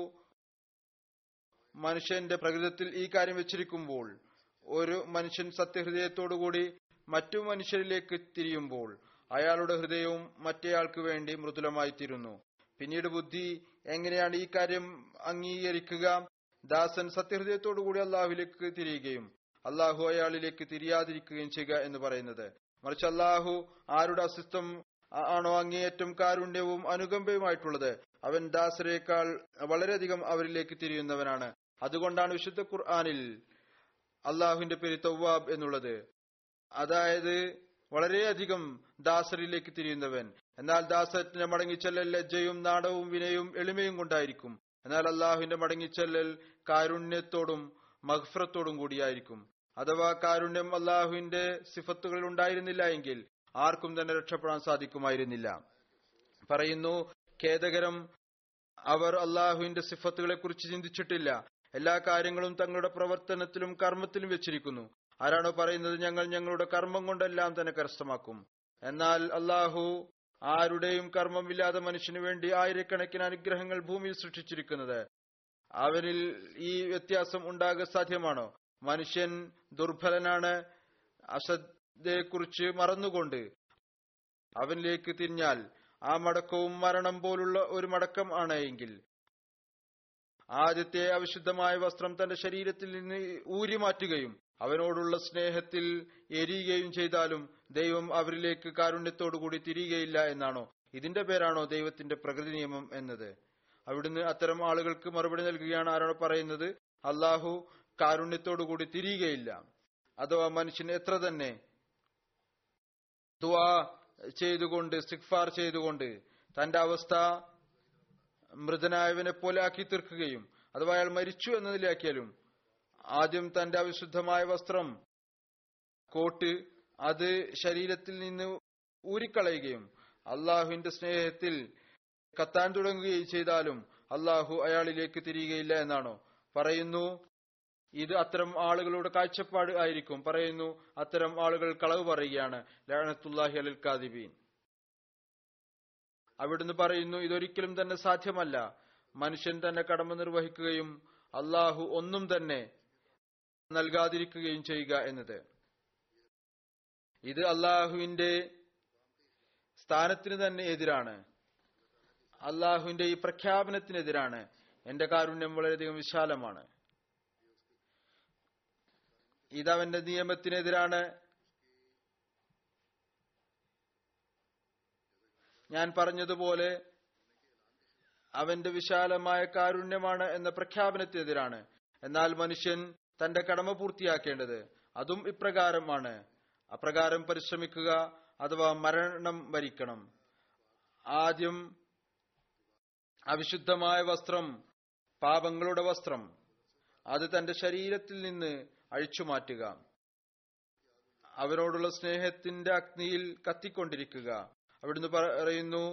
മനുഷ്യന്റെ പ്രകൃതത്തിൽ ഈ കാര്യം വെച്ചിരിക്കുമ്പോൾ ഒരു മനുഷ്യൻ സത്യഹൃദയത്തോടുകൂടി മറ്റു മനുഷ്യരിലേക്ക് തിരിയുമ്പോൾ അയാളുടെ ഹൃദയവും മറ്റേയാൾക്ക് വേണ്ടി മൃദുലമായി തീരുന്നു പിന്നീട് ബുദ്ധി എങ്ങനെയാണ് ഈ കാര്യം അംഗീകരിക്കുക ദാസൻ സത്യഹൃദയത്തോടുകൂടി അള്ളാഹുവിലേക്ക് തിരിയുകയും അള്ളാഹു അയാളിലേക്ക് തിരിയാതിരിക്കുകയും ചെയ്യുക എന്ന് പറയുന്നത് മറിച്ച് അള്ളാഹു ആരുടെ അസ്തിത്വം ആണോ അങ്ങേയറ്റം കാരുണ്യവും അനുകമ്പയുമായിട്ടുള്ളത് അവൻ ദാസരേക്കാൾ വളരെയധികം അവരിലേക്ക് തിരിയുന്നവനാണ് അതുകൊണ്ടാണ് വിശുദ്ധ ഖുർആാനിൽ അള്ളാഹുവിന്റെ പേര് തവ്വാബ് എന്നുള്ളത് അതായത് വളരെയധികം ദാസരിലേക്ക് തിരിയുന്നവൻ എന്നാൽ ദാസറ്റിന്റെ മടങ്ങിച്ചെല്ലൽ ലജ്ജയും നാടവും വിനയും എളിമയും കൊണ്ടായിരിക്കും എന്നാൽ അള്ളാഹുവിന്റെ മടങ്ങിച്ചെല്ലൽ കാരുണ്യത്തോടും മഹ്ഫറത്തോടും കൂടിയായിരിക്കും അഥവാ കാരുണ്യം അള്ളാഹുവിന്റെ സിഫത്തുകൾ ഉണ്ടായിരുന്നില്ല എങ്കിൽ ആർക്കും തന്നെ രക്ഷപ്പെടാൻ സാധിക്കുമായിരുന്നില്ല പറയുന്നു ഖേദകരം അവർ അള്ളാഹുവിന്റെ സിഫത്തുകളെ കുറിച്ച് ചിന്തിച്ചിട്ടില്ല എല്ലാ കാര്യങ്ങളും തങ്ങളുടെ പ്രവർത്തനത്തിലും കർമ്മത്തിലും വെച്ചിരിക്കുന്നു ആരാണോ പറയുന്നത് ഞങ്ങൾ ഞങ്ങളുടെ കർമ്മം കൊണ്ടെല്ലാം തന്നെ കരസ്ഥമാക്കും എന്നാൽ അള്ളാഹു ആരുടെയും കർമ്മമില്ലാതെ മനുഷ്യന് വേണ്ടി ആയിരക്കണക്കിന് അനുഗ്രഹങ്ങൾ ഭൂമിയിൽ സൃഷ്ടിച്ചിരിക്കുന്നത് അവനിൽ ഈ വ്യത്യാസം ഉണ്ടാക സാധ്യമാണോ മനുഷ്യൻ ദുർബലനാണ് അസദ്യയെക്കുറിച്ച് മറന്നുകൊണ്ട് അവനിലേക്ക് തിരിഞ്ഞാൽ ആ മടക്കവും മരണം പോലുള്ള ഒരു മടക്കം ആണ് എങ്കിൽ ആദ്യത്തെ അവിശുദ്ധമായ വസ്ത്രം തന്റെ ശരീരത്തിൽ നിന്ന് ഊരി മാറ്റുകയും അവനോടുള്ള സ്നേഹത്തിൽ എരിയുകയും ചെയ്താലും ദൈവം അവരിലേക്ക് കാരുണ്യത്തോടുകൂടി തിരിയുകയില്ല എന്നാണോ ഇതിന്റെ പേരാണോ ദൈവത്തിന്റെ പ്രകൃതി നിയമം എന്നത് അവിടുന്ന് അത്തരം ആളുകൾക്ക് മറുപടി നൽകുകയാണ് ആരാണ് പറയുന്നത് അള്ളാഹു കാരുണ്യത്തോടുകൂടി തിരിയുകയില്ല അഥവാ മനുഷ്യൻ എത്ര തന്നെ ദുവാ ചെയ്തുകൊണ്ട് സിഗ്ഫാർ ചെയ്തുകൊണ്ട് തന്റെ അവസ്ഥ മൃതനായവനെ പോലെ ആക്കി തീർക്കുകയും അഥവാ അയാൾ മരിച്ചു എന്നതിലാക്കിയാലും ആദ്യം തന്റെ അവിശുദ്ധമായ വസ്ത്രം കോട്ട് അത് ശരീരത്തിൽ നിന്ന് ഊരിക്കളയുകയും അള്ളാഹുവിന്റെ സ്നേഹത്തിൽ കത്താൻ തുടങ്ങുകയും ചെയ്താലും അള്ളാഹു അയാളിലേക്ക് തിരിയുകയില്ല എന്നാണോ പറയുന്നു ഇത് അത്തരം ആളുകളുടെ കാഴ്ചപ്പാട് ആയിരിക്കും പറയുന്നു അത്തരം ആളുകൾ കളവ് പറയുകയാണ് ലാനത്തുല്ലാഹി അലിൽ കാദിബീൻ അവിടുന്ന് പറയുന്നു ഇതൊരിക്കലും തന്നെ സാധ്യമല്ല മനുഷ്യൻ തന്നെ കടമ നിർവഹിക്കുകയും അള്ളാഹു ഒന്നും തന്നെ നൽകാതിരിക്കുകയും ചെയ്യുക എന്നത് ഇത് അള്ളാഹുവിന്റെ സ്ഥാനത്തിന് തന്നെ എതിരാണ് അള്ളാഹുവിന്റെ ഈ പ്രഖ്യാപനത്തിനെതിരാണ് എന്റെ കാരുണ്യം വളരെയധികം വിശാലമാണ് ഇതവന്റെ നിയമത്തിനെതിരാണ് ഞാൻ പറഞ്ഞതുപോലെ അവന്റെ വിശാലമായ കാരുണ്യമാണ് എന്ന പ്രഖ്യാപനത്തിനെതിരാണ് എന്നാൽ മനുഷ്യൻ തന്റെ കടമ പൂർത്തിയാക്കേണ്ടത് അതും ഇപ്രകാരമാണ് അപ്രകാരം പരിശ്രമിക്കുക അഥവാ മരണം വരിക്കണം ആദ്യം അവിശുദ്ധമായ വസ്ത്രം പാപങ്ങളുടെ വസ്ത്രം അത് തന്റെ ശരീരത്തിൽ നിന്ന് അഴിച്ചു മാറ്റുക അവരോടുള്ള സ്നേഹത്തിന്റെ അഗ്നിയിൽ കത്തിക്കൊണ്ടിരിക്കുക അവിടുന്ന് പറയുന്നു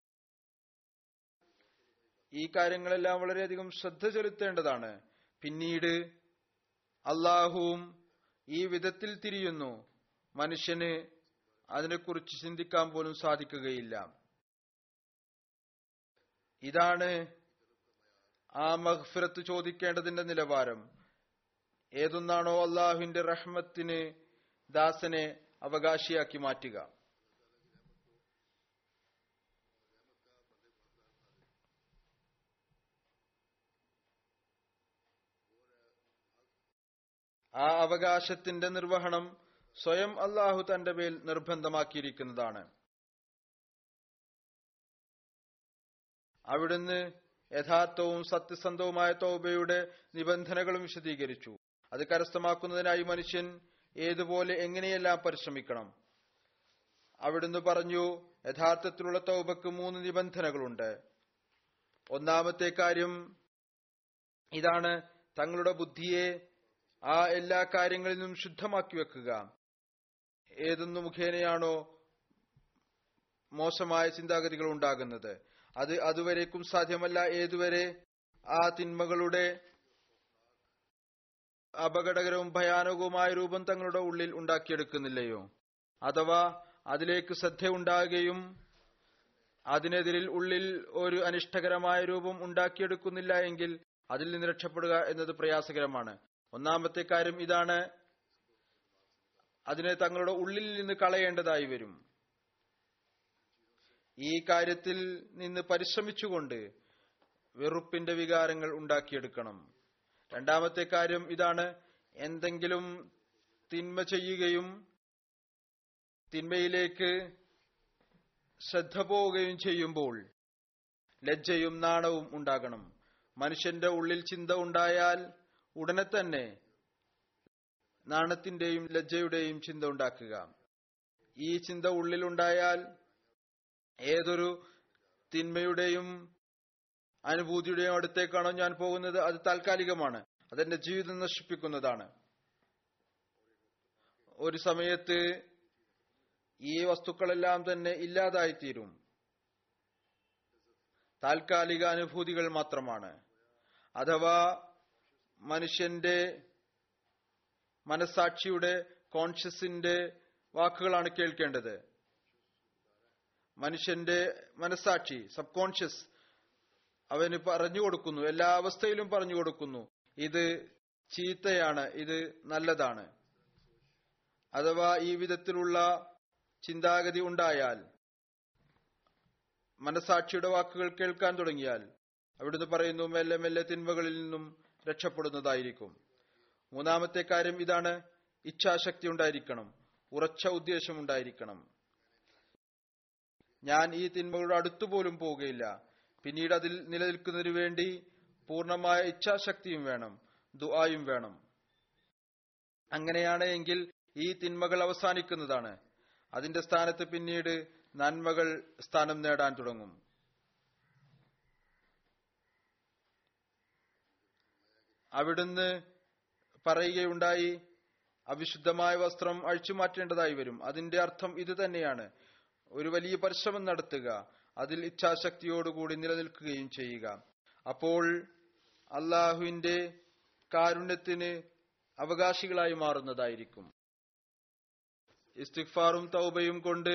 ഈ കാര്യങ്ങളെല്ലാം വളരെയധികം ശ്രദ്ധ ചെലുത്തേണ്ടതാണ് പിന്നീട് അള്ളാഹുവും ഈ വിധത്തിൽ തിരിയുന്നു മനുഷ്യന് അതിനെക്കുറിച്ച് ചിന്തിക്കാൻ പോലും സാധിക്കുകയില്ല ഇതാണ് ആ മഹ്ഫിറത്ത് ചോദിക്കേണ്ടതിന്റെ നിലവാരം ഏതൊന്നാണോ അള്ളാഹുവിന്റെ റഹ്മത്തിന് ദാസനെ അവകാശിയാക്കി മാറ്റുക ആ അവകാശത്തിന്റെ നിർവഹണം സ്വയം അള്ളാഹു തന്റെ മേൽ നിർബന്ധമാക്കിയിരിക്കുന്നതാണ് അവിടുന്ന് യഥാർത്ഥവും സത്യസന്ധവുമായ തൗബയുടെ നിബന്ധനകളും വിശദീകരിച്ചു അത് കരസ്ഥമാക്കുന്നതിനായി മനുഷ്യൻ ഏതുപോലെ എങ്ങനെയെല്ലാം പരിശ്രമിക്കണം അവിടുന്ന് പറഞ്ഞു യഥാർത്ഥത്തിലുള്ള തൗബക്ക് മൂന്ന് നിബന്ധനകളുണ്ട് ഒന്നാമത്തെ കാര്യം ഇതാണ് തങ്ങളുടെ ബുദ്ധിയെ ആ എല്ലാ കാര്യങ്ങളിൽ നിന്നും ശുദ്ധമാക്കി വെക്കുക ഏതൊന്നു മുഖേനയാണോ മോശമായ ചിന്താഗതികൾ ഉണ്ടാകുന്നത് അത് അതുവരേക്കും സാധ്യമല്ല ഏതുവരെ ആ തിന്മകളുടെ അപകടകരവും ഭയാനകവുമായ രൂപം തങ്ങളുടെ ഉള്ളിൽ ഉണ്ടാക്കിയെടുക്കുന്നില്ലയോ അഥവാ അതിലേക്ക് ശ്രദ്ധയുണ്ടാകുകയും അതിനെതിരിൽ ഉള്ളിൽ ഒരു അനിഷ്ടകരമായ രൂപം ഉണ്ടാക്കിയെടുക്കുന്നില്ല എങ്കിൽ അതിൽ നിന്ന് രക്ഷപ്പെടുക എന്നത് പ്രയാസകരമാണ് ഒന്നാമത്തെ കാര്യം ഇതാണ് അതിനെ തങ്ങളുടെ ഉള്ളിൽ നിന്ന് കളയേണ്ടതായി വരും ഈ കാര്യത്തിൽ നിന്ന് പരിശ്രമിച്ചുകൊണ്ട് വെറുപ്പിന്റെ വികാരങ്ങൾ ഉണ്ടാക്കിയെടുക്കണം രണ്ടാമത്തെ കാര്യം ഇതാണ് എന്തെങ്കിലും തിന്മ ചെയ്യുകയും തിന്മയിലേക്ക് ശ്രദ്ധ പോവുകയും ചെയ്യുമ്പോൾ ലജ്ജയും നാണവും ഉണ്ടാകണം മനുഷ്യന്റെ ഉള്ളിൽ ചിന്ത ഉണ്ടായാൽ ഉടനെ തന്നെ നാണത്തിന്റെയും ലജ്ജയുടെയും ചിന്ത ഉണ്ടാക്കുക ഈ ചിന്ത ഉള്ളിലുണ്ടായാൽ ഏതൊരു തിന്മയുടെയും അനുഭൂതിയുടെയും അടുത്തേക്കാണോ ഞാൻ പോകുന്നത് അത് താൽക്കാലികമാണ് അതെന്റെ ജീവിതം നശിപ്പിക്കുന്നതാണ് ഒരു സമയത്ത് ഈ വസ്തുക്കളെല്ലാം തന്നെ ഇല്ലാതായിത്തീരും താൽക്കാലിക അനുഭൂതികൾ മാത്രമാണ് അഥവാ മനുഷ്യന്റെ മനസാക്ഷിയുടെ കോൺഷ്യസിന്റെ വാക്കുകളാണ് കേൾക്കേണ്ടത് മനുഷ്യന്റെ മനസാക്ഷി സബ് കോൺഷ്യസ് അവന് പറഞ്ഞു കൊടുക്കുന്നു എല്ലാ അവസ്ഥയിലും പറഞ്ഞു കൊടുക്കുന്നു ഇത് ചീത്തയാണ് ഇത് നല്ലതാണ് അഥവാ ഈ വിധത്തിലുള്ള ചിന്താഗതി ഉണ്ടായാൽ മനസാക്ഷിയുടെ വാക്കുകൾ കേൾക്കാൻ തുടങ്ങിയാൽ അവിടുന്ന് പറയുന്നു മെല്ലെ മെല്ലെ തിന്മകളിൽ നിന്നും രക്ഷപ്പെടുന്നതായിരിക്കും മൂന്നാമത്തെ കാര്യം ഇതാണ് ഇച്ഛാശക്തി ഉണ്ടായിരിക്കണം ഉറച്ച ഉദ്ദേശം ഉണ്ടായിരിക്കണം ഞാൻ ഈ തിന്മകളുടെ അടുത്തുപോലും പോവുകയില്ല പിന്നീട് അതിൽ നിലനിൽക്കുന്നതിനു വേണ്ടി പൂർണ്ണമായ ഇച്ഛാശക്തിയും വേണം ദുആയും വേണം അങ്ങനെയാണ് എങ്കിൽ ഈ തിന്മകൾ അവസാനിക്കുന്നതാണ് അതിന്റെ സ്ഥാനത്ത് പിന്നീട് നന്മകൾ സ്ഥാനം നേടാൻ തുടങ്ങും അവിടുന്ന് പറയുകയുണ്ടായി അവിശുദ്ധമായ വസ്ത്രം അഴിച്ചുമാറ്റേണ്ടതായി വരും അതിന്റെ അർത്ഥം ഇത് തന്നെയാണ് ഒരു വലിയ പരിശ്രമം നടത്തുക അതിൽ ഇച്ഛാശക്തിയോടുകൂടി നിലനിൽക്കുകയും ചെയ്യുക അപ്പോൾ അള്ളാഹുവിന്റെ കാരുണ്യത്തിന് അവകാശികളായി മാറുന്നതായിരിക്കും ഇസ്തിഗ്ഫാറും തൗബയും കൊണ്ട്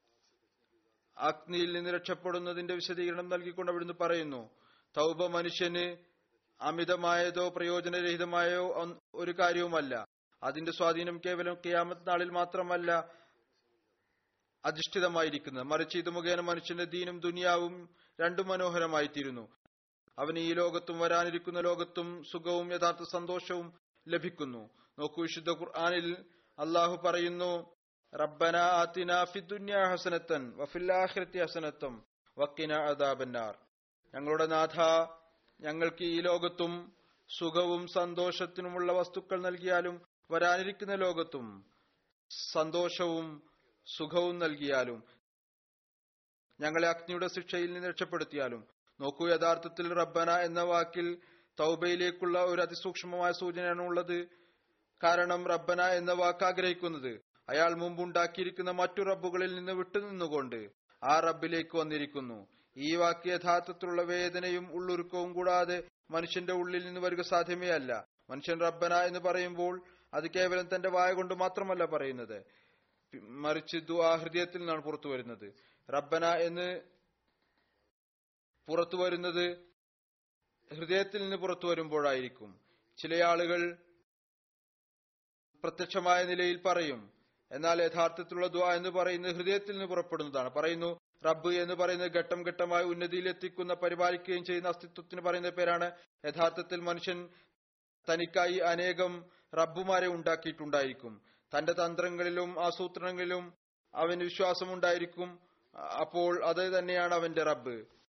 അഗ്നിയിൽ നിന്ന് രക്ഷപ്പെടുന്നതിന്റെ വിശദീകരണം നൽകിക്കൊണ്ട് അവിടുന്ന് പറയുന്നു തൗബ മനുഷ്യന് അമിതമായതോ പ്രയോജനരഹിതമായോ ഒ- ഒരു കാര്യവുമല്ല അതിന്റെ സ്വാധീനം കേവലം കിയാമത്ത് നാളിൽ മാത്രമല്ല അധിഷ്ഠിതമായിരിക്കുന്നത് മറിച്ച് ഇത് മുഖേന മനുഷ്യന്റെ ദീനും ദുനിയാവും രണ്ടും മനോഹരമായിത്തീരുന്നു അവന് ഈ ലോകത്തും വരാനിരിക്കുന്ന ലോകത്തും സുഖവും യഥാർത്ഥ സന്തോഷവും ലഭിക്കുന്നു നോക്കൂ വിശുദ്ധ ഖുർആനിൽ അള്ളാഹു പറയുന്നു റബ്ബന ആതിന ഫിദ്ദുന്യ ഹസനത്തൻ വഫിൽ ആഖിറതി ഹസനത്തം വക്കിന അദാബന്നാർ ഞങ്ങളുടെ നാഥ ഞങ്ങൾക്ക് ഈ ലോകത്തും സുഖവും സന്തോഷത്തിനുമുള്ള വസ്തുക്കൾ നൽകിയാലും വരാനിരിക്കുന്ന ലോകത്തും സന്തോഷവും സുഖവും നൽകിയാലും ഞങ്ങളെ അഗ്നിയുടെ ശിക്ഷയിൽ നിന്ന് രക്ഷപ്പെടുത്തിയാലും നോക്കൂ യഥാർത്ഥത്തിൽ റബ്ബന എന്ന വാക്കിൽ തൗബയിലേക്കുള്ള ഒരു അതിസൂക്ഷ്മമായ സൂചനയാണ് ഉള്ളത് കാരണം റബ്ബന എന്ന വാക്ക് ആഗ്രഹിക്കുന്നത് അയാൾ മുമ്പുണ്ടാക്കിയിരിക്കുന്ന മറ്റു റബ്ബുകളിൽ നിന്ന് വിട്ടുനിന്നുകൊണ്ട് ആ റബ്ബിലേക്ക് വന്നിരിക്കുന്നു ഈ വാക്ക് യഥാർത്ഥത്തിലുള്ള വേദനയും ഉള്ളുരുക്കവും കൂടാതെ മനുഷ്യന്റെ ഉള്ളിൽ നിന്ന് വരിക സാധ്യമേ അല്ല മനുഷ്യൻ റബ്ബന എന്ന് പറയുമ്പോൾ അത് കേവലം തന്റെ വായ കൊണ്ട് മാത്രമല്ല പറയുന്നത് പി- മറിച്ച് ദുആ ഹൃദയത്തിൽ നിന്നാണ് പുറത്തു വരുന്നത് റബ്ബന എന്ന് പുറത്തു വരുന്നത് ഹൃദയത്തിൽ നിന്ന് പുറത്തു വരുമ്പോഴായിരിക്കും ചില ആളുകൾ പ്രത്യക്ഷമായ നിലയിൽ പറയും എന്നാൽ യഥാർത്ഥത്തിലുള്ള ദുആ എന്ന് പറയുന്നത് ഹൃദയത്തിൽ നിന്ന് പുറപ്പെടുന്നതാണ് പറയുന്നു റബ്ബ് എന്ന് പറയുന്നത് ഘട്ടം ഘട്ടമായി ഉന്നതിയിൽ എത്തിക്കുന്ന പരിപാലിക്കുകയും ചെയ്യുന്ന അസ്തിത്വത്തിന് പറയുന്ന പേരാണ് യഥാർത്ഥത്തിൽ മനുഷ്യൻ തനിക്കായി അനേകം റബ്ബുമാരെ ഉണ്ടാക്കിയിട്ടുണ്ടായിരിക്കും തന്റെ തന്ത്രങ്ങളിലും ആസൂത്രണങ്ങളിലും അവന് വിശ്വാസമുണ്ടായിരിക്കും അപ്പോൾ അത് തന്നെയാണ് അവന്റെ റബ്ബ്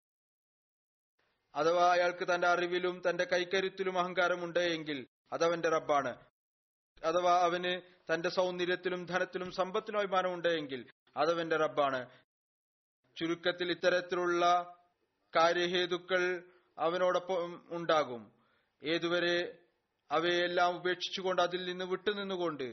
അഥവാ അയാൾക്ക് തന്റെ അറിവിലും തന്റെ കൈക്കരുത്തിലും അഹങ്കാരമുണ്ട് എങ്കിൽ അതവന്റെ റബ്ബാണ് അഥവാ അവന് തന്റെ സൗന്ദര്യത്തിലും ധനത്തിലും സമ്പത്തിനും അഭിമാനമുണ്ട് എങ്കിൽ അതവന്റെ റബ്ബാണ് ചുരുക്കത്തിൽ ഇത്തരത്തിലുള്ള കാര്യഹേതുക്കൾ അവനോടൊപ്പം ഉണ്ടാകും ഏതുവരെ അവയെല്ലാം ഉപേക്ഷിച്ചുകൊണ്ട് അതിൽ നിന്ന് വിട്ടുനിന്നുകൊണ്ട്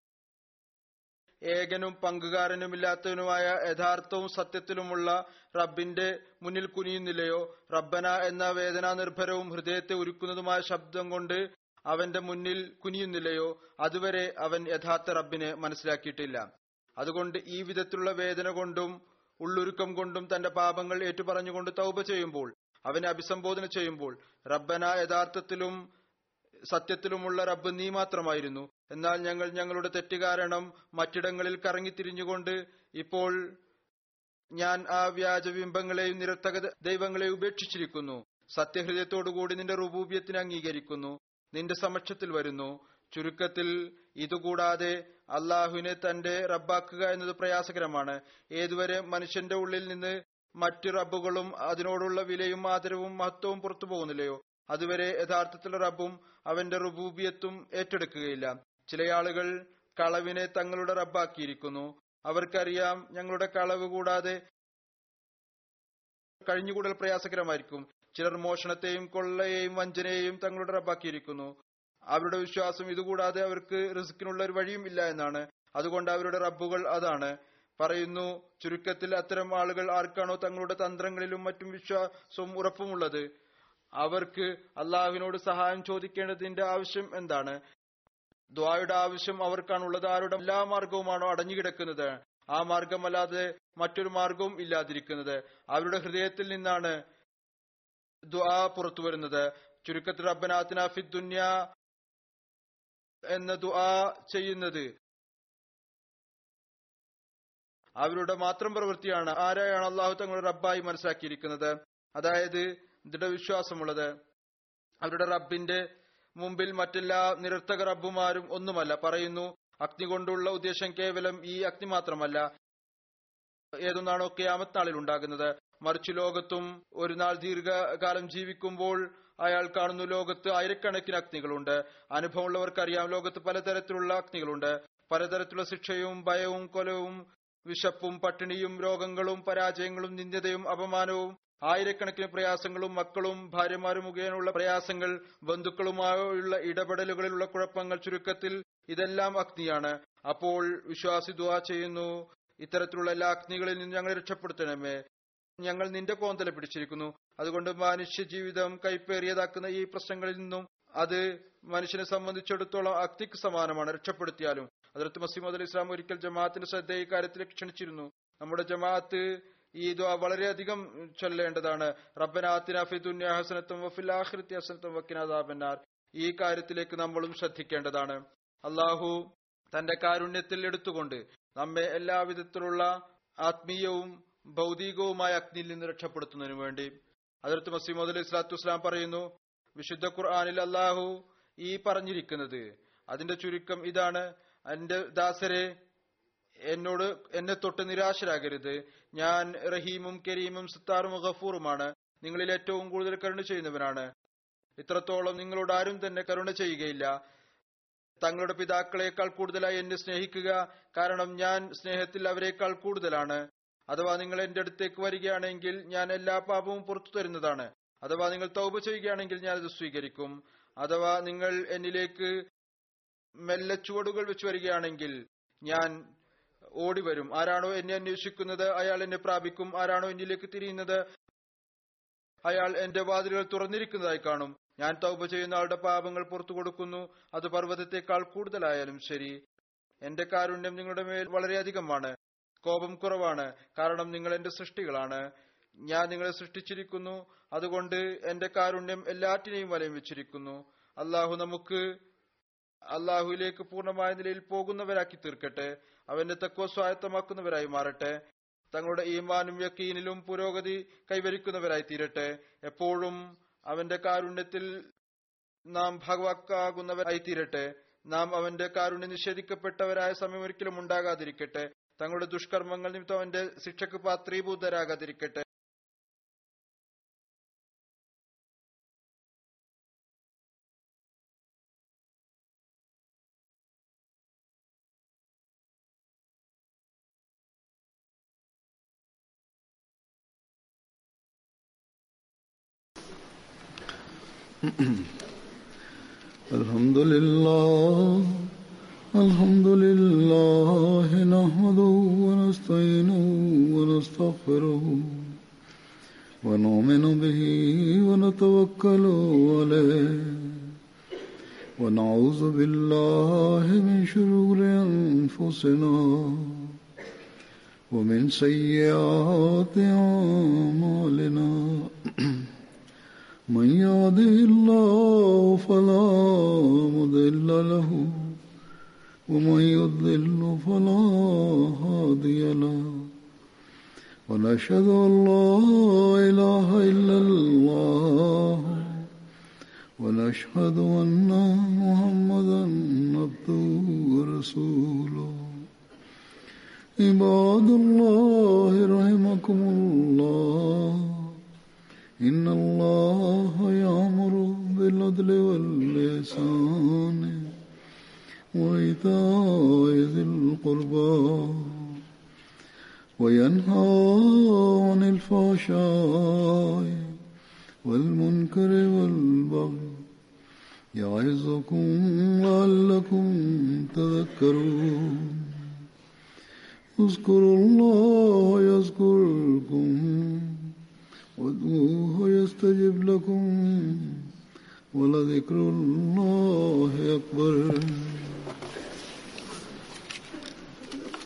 ഏകനും പങ്കുകാരനുമില്ലാത്തവനുമായ യഥാർത്ഥവും സത്യത്തിലുമുള്ള റബ്ബിന്റെ മുന്നിൽ കുനിയുന്നില്ലയോ റബ്ബന എന്ന വേദനാ നിർഭരവും ഹൃദയത്തെ ഉരുക്കുന്നതുമായ ശബ്ദം കൊണ്ട് അവന്റെ മുന്നിൽ കുനിയുന്നില്ലയോ അതുവരെ അവൻ യഥാർത്ഥ റബ്ബിനെ മനസ്സിലാക്കിയിട്ടില്ല അതുകൊണ്ട് ഈ വിധത്തിലുള്ള വേദന കൊണ്ടും ഉള്ളുരുക്കം കൊണ്ടും തന്റെ പാപങ്ങൾ ഏറ്റുപറഞ്ഞുകൊണ്ട് തൗബ ചെയ്യുമ്പോൾ അവനെ അഭിസംബോധന ചെയ്യുമ്പോൾ റബ്ബന യഥാർത്ഥത്തിലും സത്യത്തിലുമുള്ള റബ്ബ് നീ മാത്രമായിരുന്നു എന്നാൽ ഞങ്ങൾ ഞങ്ങളുടെ തെറ്റ് കാരണം മറ്റിടങ്ങളിൽ കറങ്ങിത്തിരിഞ്ഞുകൊണ്ട് ഇപ്പോൾ ഞാൻ ആ വ്യാജബിംബങ്ങളെയും നിരർത്ഥക ദൈവങ്ങളെയും ഉപേക്ഷിച്ചിരിക്കുന്നു സത്യഹൃദയത്തോടുകൂടി നിന്റെ റുബൂബ്യത്തിനെ അംഗീകരിക്കുന്നു നിന്റെ സമക്ഷത്തിൽ വരുന്നു ചുരുക്കത്തിൽ ഇതുകൂടാതെ അള്ളാഹുവിനെ തന്റെ റബ്ബാക്കുക എന്നത് പ്രയാസകരമാണ് ഏതുവരെ മനുഷ്യന്റെ ഉള്ളിൽ നിന്ന് മറ്റു റബ്ബുകളും അതിനോടുള്ള വിലയും ആദരവും മഹത്വവും പുറത്തു പോകുന്നില്ലയോ അതുവരെ യഥാർത്ഥത്തിൽ റബ്ബും അവന്റെ റുബൂബിയത്തും ഏറ്റെടുക്കുകയില്ല ചില ആളുകൾ കളവിനെ തങ്ങളുടെ റബ്ബാക്കിയിരിക്കുന്നു അവർക്കറിയാം ഞങ്ങളുടെ കളവ് കൂടാതെ കഴിഞ്ഞുകൂടൽ പ്രയാസകരമായിരിക്കും ചിലർ മോഷണത്തെയും കൊള്ളയെയും വഞ്ചനയെയും തങ്ങളുടെ റബ്ബാക്കിയിരിക്കുന്നു അവരുടെ വിശ്വാസം ഇതുകൂടാതെ അവർക്ക് റിസ്കിനുള്ള ഒരു വഴിയും ഇല്ല എന്നാണ് അതുകൊണ്ട് അവരുടെ റബ്ബുകൾ അതാണ് പറയുന്നു ചുരുക്കത്തിൽ അത്തരം ആളുകൾ ആർക്കാണോ തങ്ങളുടെ തന്ത്രങ്ങളിലും മറ്റും വിശ്വാസവും ഉറപ്പുമുള്ളത് അവർക്ക് അള്ളാഹുവിനോട് സഹായം ചോദിക്കേണ്ടതിന്റെ ആവശ്യം എന്താണ് ദ്വായുടെ ആവശ്യം അവർക്കാണുള്ളത് ആരുടെ എല്ലാ മാർഗവുമാണോ അടഞ്ഞുകിടക്കുന്നത് ആ മാർഗമല്ലാതെ മറ്റൊരു മാർഗവും ഇല്ലാതിരിക്കുന്നത് അവരുടെ ഹൃദയത്തിൽ നിന്നാണ് ദ്വാ പുറത്തു വരുന്നത് ചുരുക്കത്തിൽ റബ്ബനാത്തിന ഫി ദുന്യ എന്ന ദുആ ചെയ്യുന്നത് അവരുടെ മാത്രം പ്രവൃത്തിയാണ് ആരെയാണ് അള്ളാഹു തങ്ങളുടെ റബ്ബായി മനസ്സിലാക്കിയിരിക്കുന്നത് അതായത് ദൃഢവിശ്വാസമുള്ളത് അവരുടെ റബ്ബിന്റെ മുമ്പിൽ മറ്റെല്ലാ നിരർത്ഥക റബ്ബുമാരും ഒന്നുമല്ല പറയുന്നു അഗ്നി കൊണ്ടുള്ള ഉദ്ദേശം കേവലം ഈ അഗ്നി മാത്രമല്ല ഏതൊന്നാണോ ക്യാമത്ത് നാളിൽ ഉണ്ടാകുന്നത് മറിച്ച് ലോകത്തും ഒരു നാൾ ദീർഘകാലം ജീവിക്കുമ്പോൾ അയാൾ കാണുന്നു ലോകത്ത് ആയിരക്കണക്കിന് അഗ്നികളുണ്ട് അനുഭവമുള്ളവർക്കറിയാം ലോകത്ത് പലതരത്തിലുള്ള അഗ്നികളുണ്ട് പലതരത്തിലുള്ള ശിക്ഷയും ഭയവും കൊലവും വിശപ്പും പട്ടിണിയും രോഗങ്ങളും പരാജയങ്ങളും നിന്ദ്യതയും അപമാനവും ആയിരക്കണക്കിന് പ്രയാസങ്ങളും മക്കളും ഭാര്യമാരും മുഖേനയുള്ള പ്രയാസങ്ങൾ ബന്ധുക്കളുമായുള്ള ഇടപെടലുകളിലുള്ള കുഴപ്പങ്ങൾ ചുരുക്കത്തിൽ ഇതെല്ലാം അഗ്നിയാണ് അപ്പോൾ വിശ്വാസി ദുആ ചെയ്യുന്നു ഇത്തരത്തിലുള്ള എല്ലാ അഗ്നികളിൽ നിന്ന് ഞങ്ങളെ രക്ഷപ്പെടുത്തണമേ ഞങ്ങൾ നിന്റെ കോന്തല പിടിച്ചിരിക്കുന്നു അതുകൊണ്ട് മനുഷ്യ ജീവിതം കൈപ്പേറിയതാക്കുന്ന ഈ പ്രശ്നങ്ങളിൽ നിന്നും അത് മനുഷ്യനെ സംബന്ധിച്ചിടത്തോളം അഗ്നിക്ക് സമാനമാണ് രക്ഷപ്പെടുത്തിയാലും അതിർത്ത് മസീമദ് അലി ഇസ്ലാം ഒരിക്കൽ ജമാഅത്തിന്റെ ശ്രദ്ധ ഈ കാര്യത്തിൽ ക്ഷണിച്ചിരുന്നു നമ്മുടെ ജമാഅത്ത് ഈ ദുആ വളരെയധികം ചൊല്ലേണ്ടതാണ് റബ്ബനാത്തിന ഫി ദുനിയ ഹസനത്തും വഫിൽ ആഖിറതി ഹസനത്തും വഖിന അദാബന്നാർ ഈ കാര്യത്തിലേക്ക് നമ്മളും ശ്രദ്ധിക്കേണ്ടതാണ് അള്ളാഹു തന്റെ കാരുണ്യത്തിൽ എടുത്തുകൊണ്ട് നമ്മെ എല്ലാവിധത്തിലുള്ള ആത്മീയവും ഭൗതികവുമായ അഗ്നിയിൽ നിന്ന് രക്ഷപ്പെടുത്തുന്നതിനു വേണ്ടി അതിർത്ത് മസീമദ് അലി ഇസ്ലാത്തു വസ്സലാം പറയുന്നു വിശുദ്ധ ഖുർആാനിൽ അള്ളാഹു ഈ പറഞ്ഞിരിക്കുന്നത് അതിന്റെ ചുരുക്കം ഇതാണ് എന്റെ ദാസരെ എന്നോട് എന്നെ തൊട്ട് നിരാശരാകരുത് ഞാൻ റഹീമും കരീമും സിത്താറും ഗഫൂറുമാണ് നിങ്ങളിൽ ഏറ്റവും കൂടുതൽ കരുണ ചെയ്യുന്നവനാണ് ഇത്രത്തോളം നിങ്ങളോട് ആരും തന്നെ കരുണ ചെയ്യുകയില്ല തങ്ങളുടെ പിതാക്കളെക്കാൾ കൂടുതലായി എന്നെ സ്നേഹിക്കുക കാരണം ഞാൻ സ്നേഹത്തിൽ അവരെക്കാൾ കൂടുതലാണ് അഥവാ നിങ്ങൾ എന്റെ അടുത്തേക്ക് വരികയാണെങ്കിൽ ഞാൻ എല്ലാ പാപവും പുറത്തു തരുന്നതാണ് അഥവാ നിങ്ങൾ തൗബ ചെയ്യുകയാണെങ്കിൽ ഞാൻ അത് സ്വീകരിക്കും അഥവാ നിങ്ങൾ എന്നിലേക്ക് മെല്ലെ ചുവടുകൾ വെച്ച് വരികയാണെങ്കിൽ ഞാൻ ഓടി വരും ആരാണോ എന്നെ അന്വേഷിക്കുന്നത് അയാൾ എന്നെ പ്രാപിക്കും ആരാണോ എന്നിലേക്ക് തിരിയുന്നത് അയാൾ എന്റെ വാതിലുകൾ തുറന്നിരിക്കുന്നതായി കാണും ഞാൻ തൗബ ചെയ്യുന്ന ആളുടെ പാപങ്ങൾ പുറത്തു കൊടുക്കുന്നു അത് പർവ്വതത്തെക്കാൾ കൂടുതലായാലും ശരി എന്റെ കാരുണ്യം നിങ്ങളുടെ മേൽ വളരെയധികമാണ് കോപം കുറവാണ് കാരണം നിങ്ങൾ എന്റെ സൃഷ്ടികളാണ് ഞാൻ നിങ്ങളെ സൃഷ്ടിച്ചിരിക്കുന്നു അതുകൊണ്ട് എന്റെ കാരുണ്യം എല്ലാറ്റിനെയും വലയം വെച്ചിരിക്കുന്നു അള്ളാഹു നമുക്ക് അള്ളാഹുവിലേക്ക് പൂർണ്ണമായ നിലയിൽ പോകുന്നവരാക്കി തീർക്കട്ടെ അവന്റെ തക്വ സ്വായത്തമാക്കുന്നവരായി മാറട്ടെ തങ്ങളുടെ ഈമാനും യക്കീനിലും പുരോഗതി കൈവരിക്കുന്നവരായി തീരട്ടെ എപ്പോഴും അവന്റെ കാരുണ്യത്തിൽ നാം ഭാഗവാക്കാകുന്നവരായി തീരട്ടെ നാം അവന്റെ കാരുണ്യം നിഷേധിക്കപ്പെട്ടവരായ സമയം ഒരിക്കലും ഉണ്ടാകാതിരിക്കട്ടെ തങ്ങളുടെ ദുഷ്കർമ്മങ്ങൾ നിമിത്തം അവന്റെ ശിക്ഷക്ക് പാത്രീഭൂതരാകാതിരിക്കട്ടെ الحمد لله الحمد لله نحمده ونستعينه ونستغفره ونؤمن به ونتوكل عليه ونعوذ بالله من شرور أنفسنا ومن سيئات أعمالنا من يهده الله فلا مضل له ومن يضلل فلا هادي له ونشهد ان لا اله الا الله ونشهد ان محمدا عبده ورسوله عباد الله رحمكم الله إن الله يأمر بالعدل واللسان وإيتاء ذي القربى وينهى عن الفحشاء والمنكر والبغي يعظكم لعلكم تذكرون اذكروا الله يذكركم وادعوه يستجب لكم ولذكر الله أكبر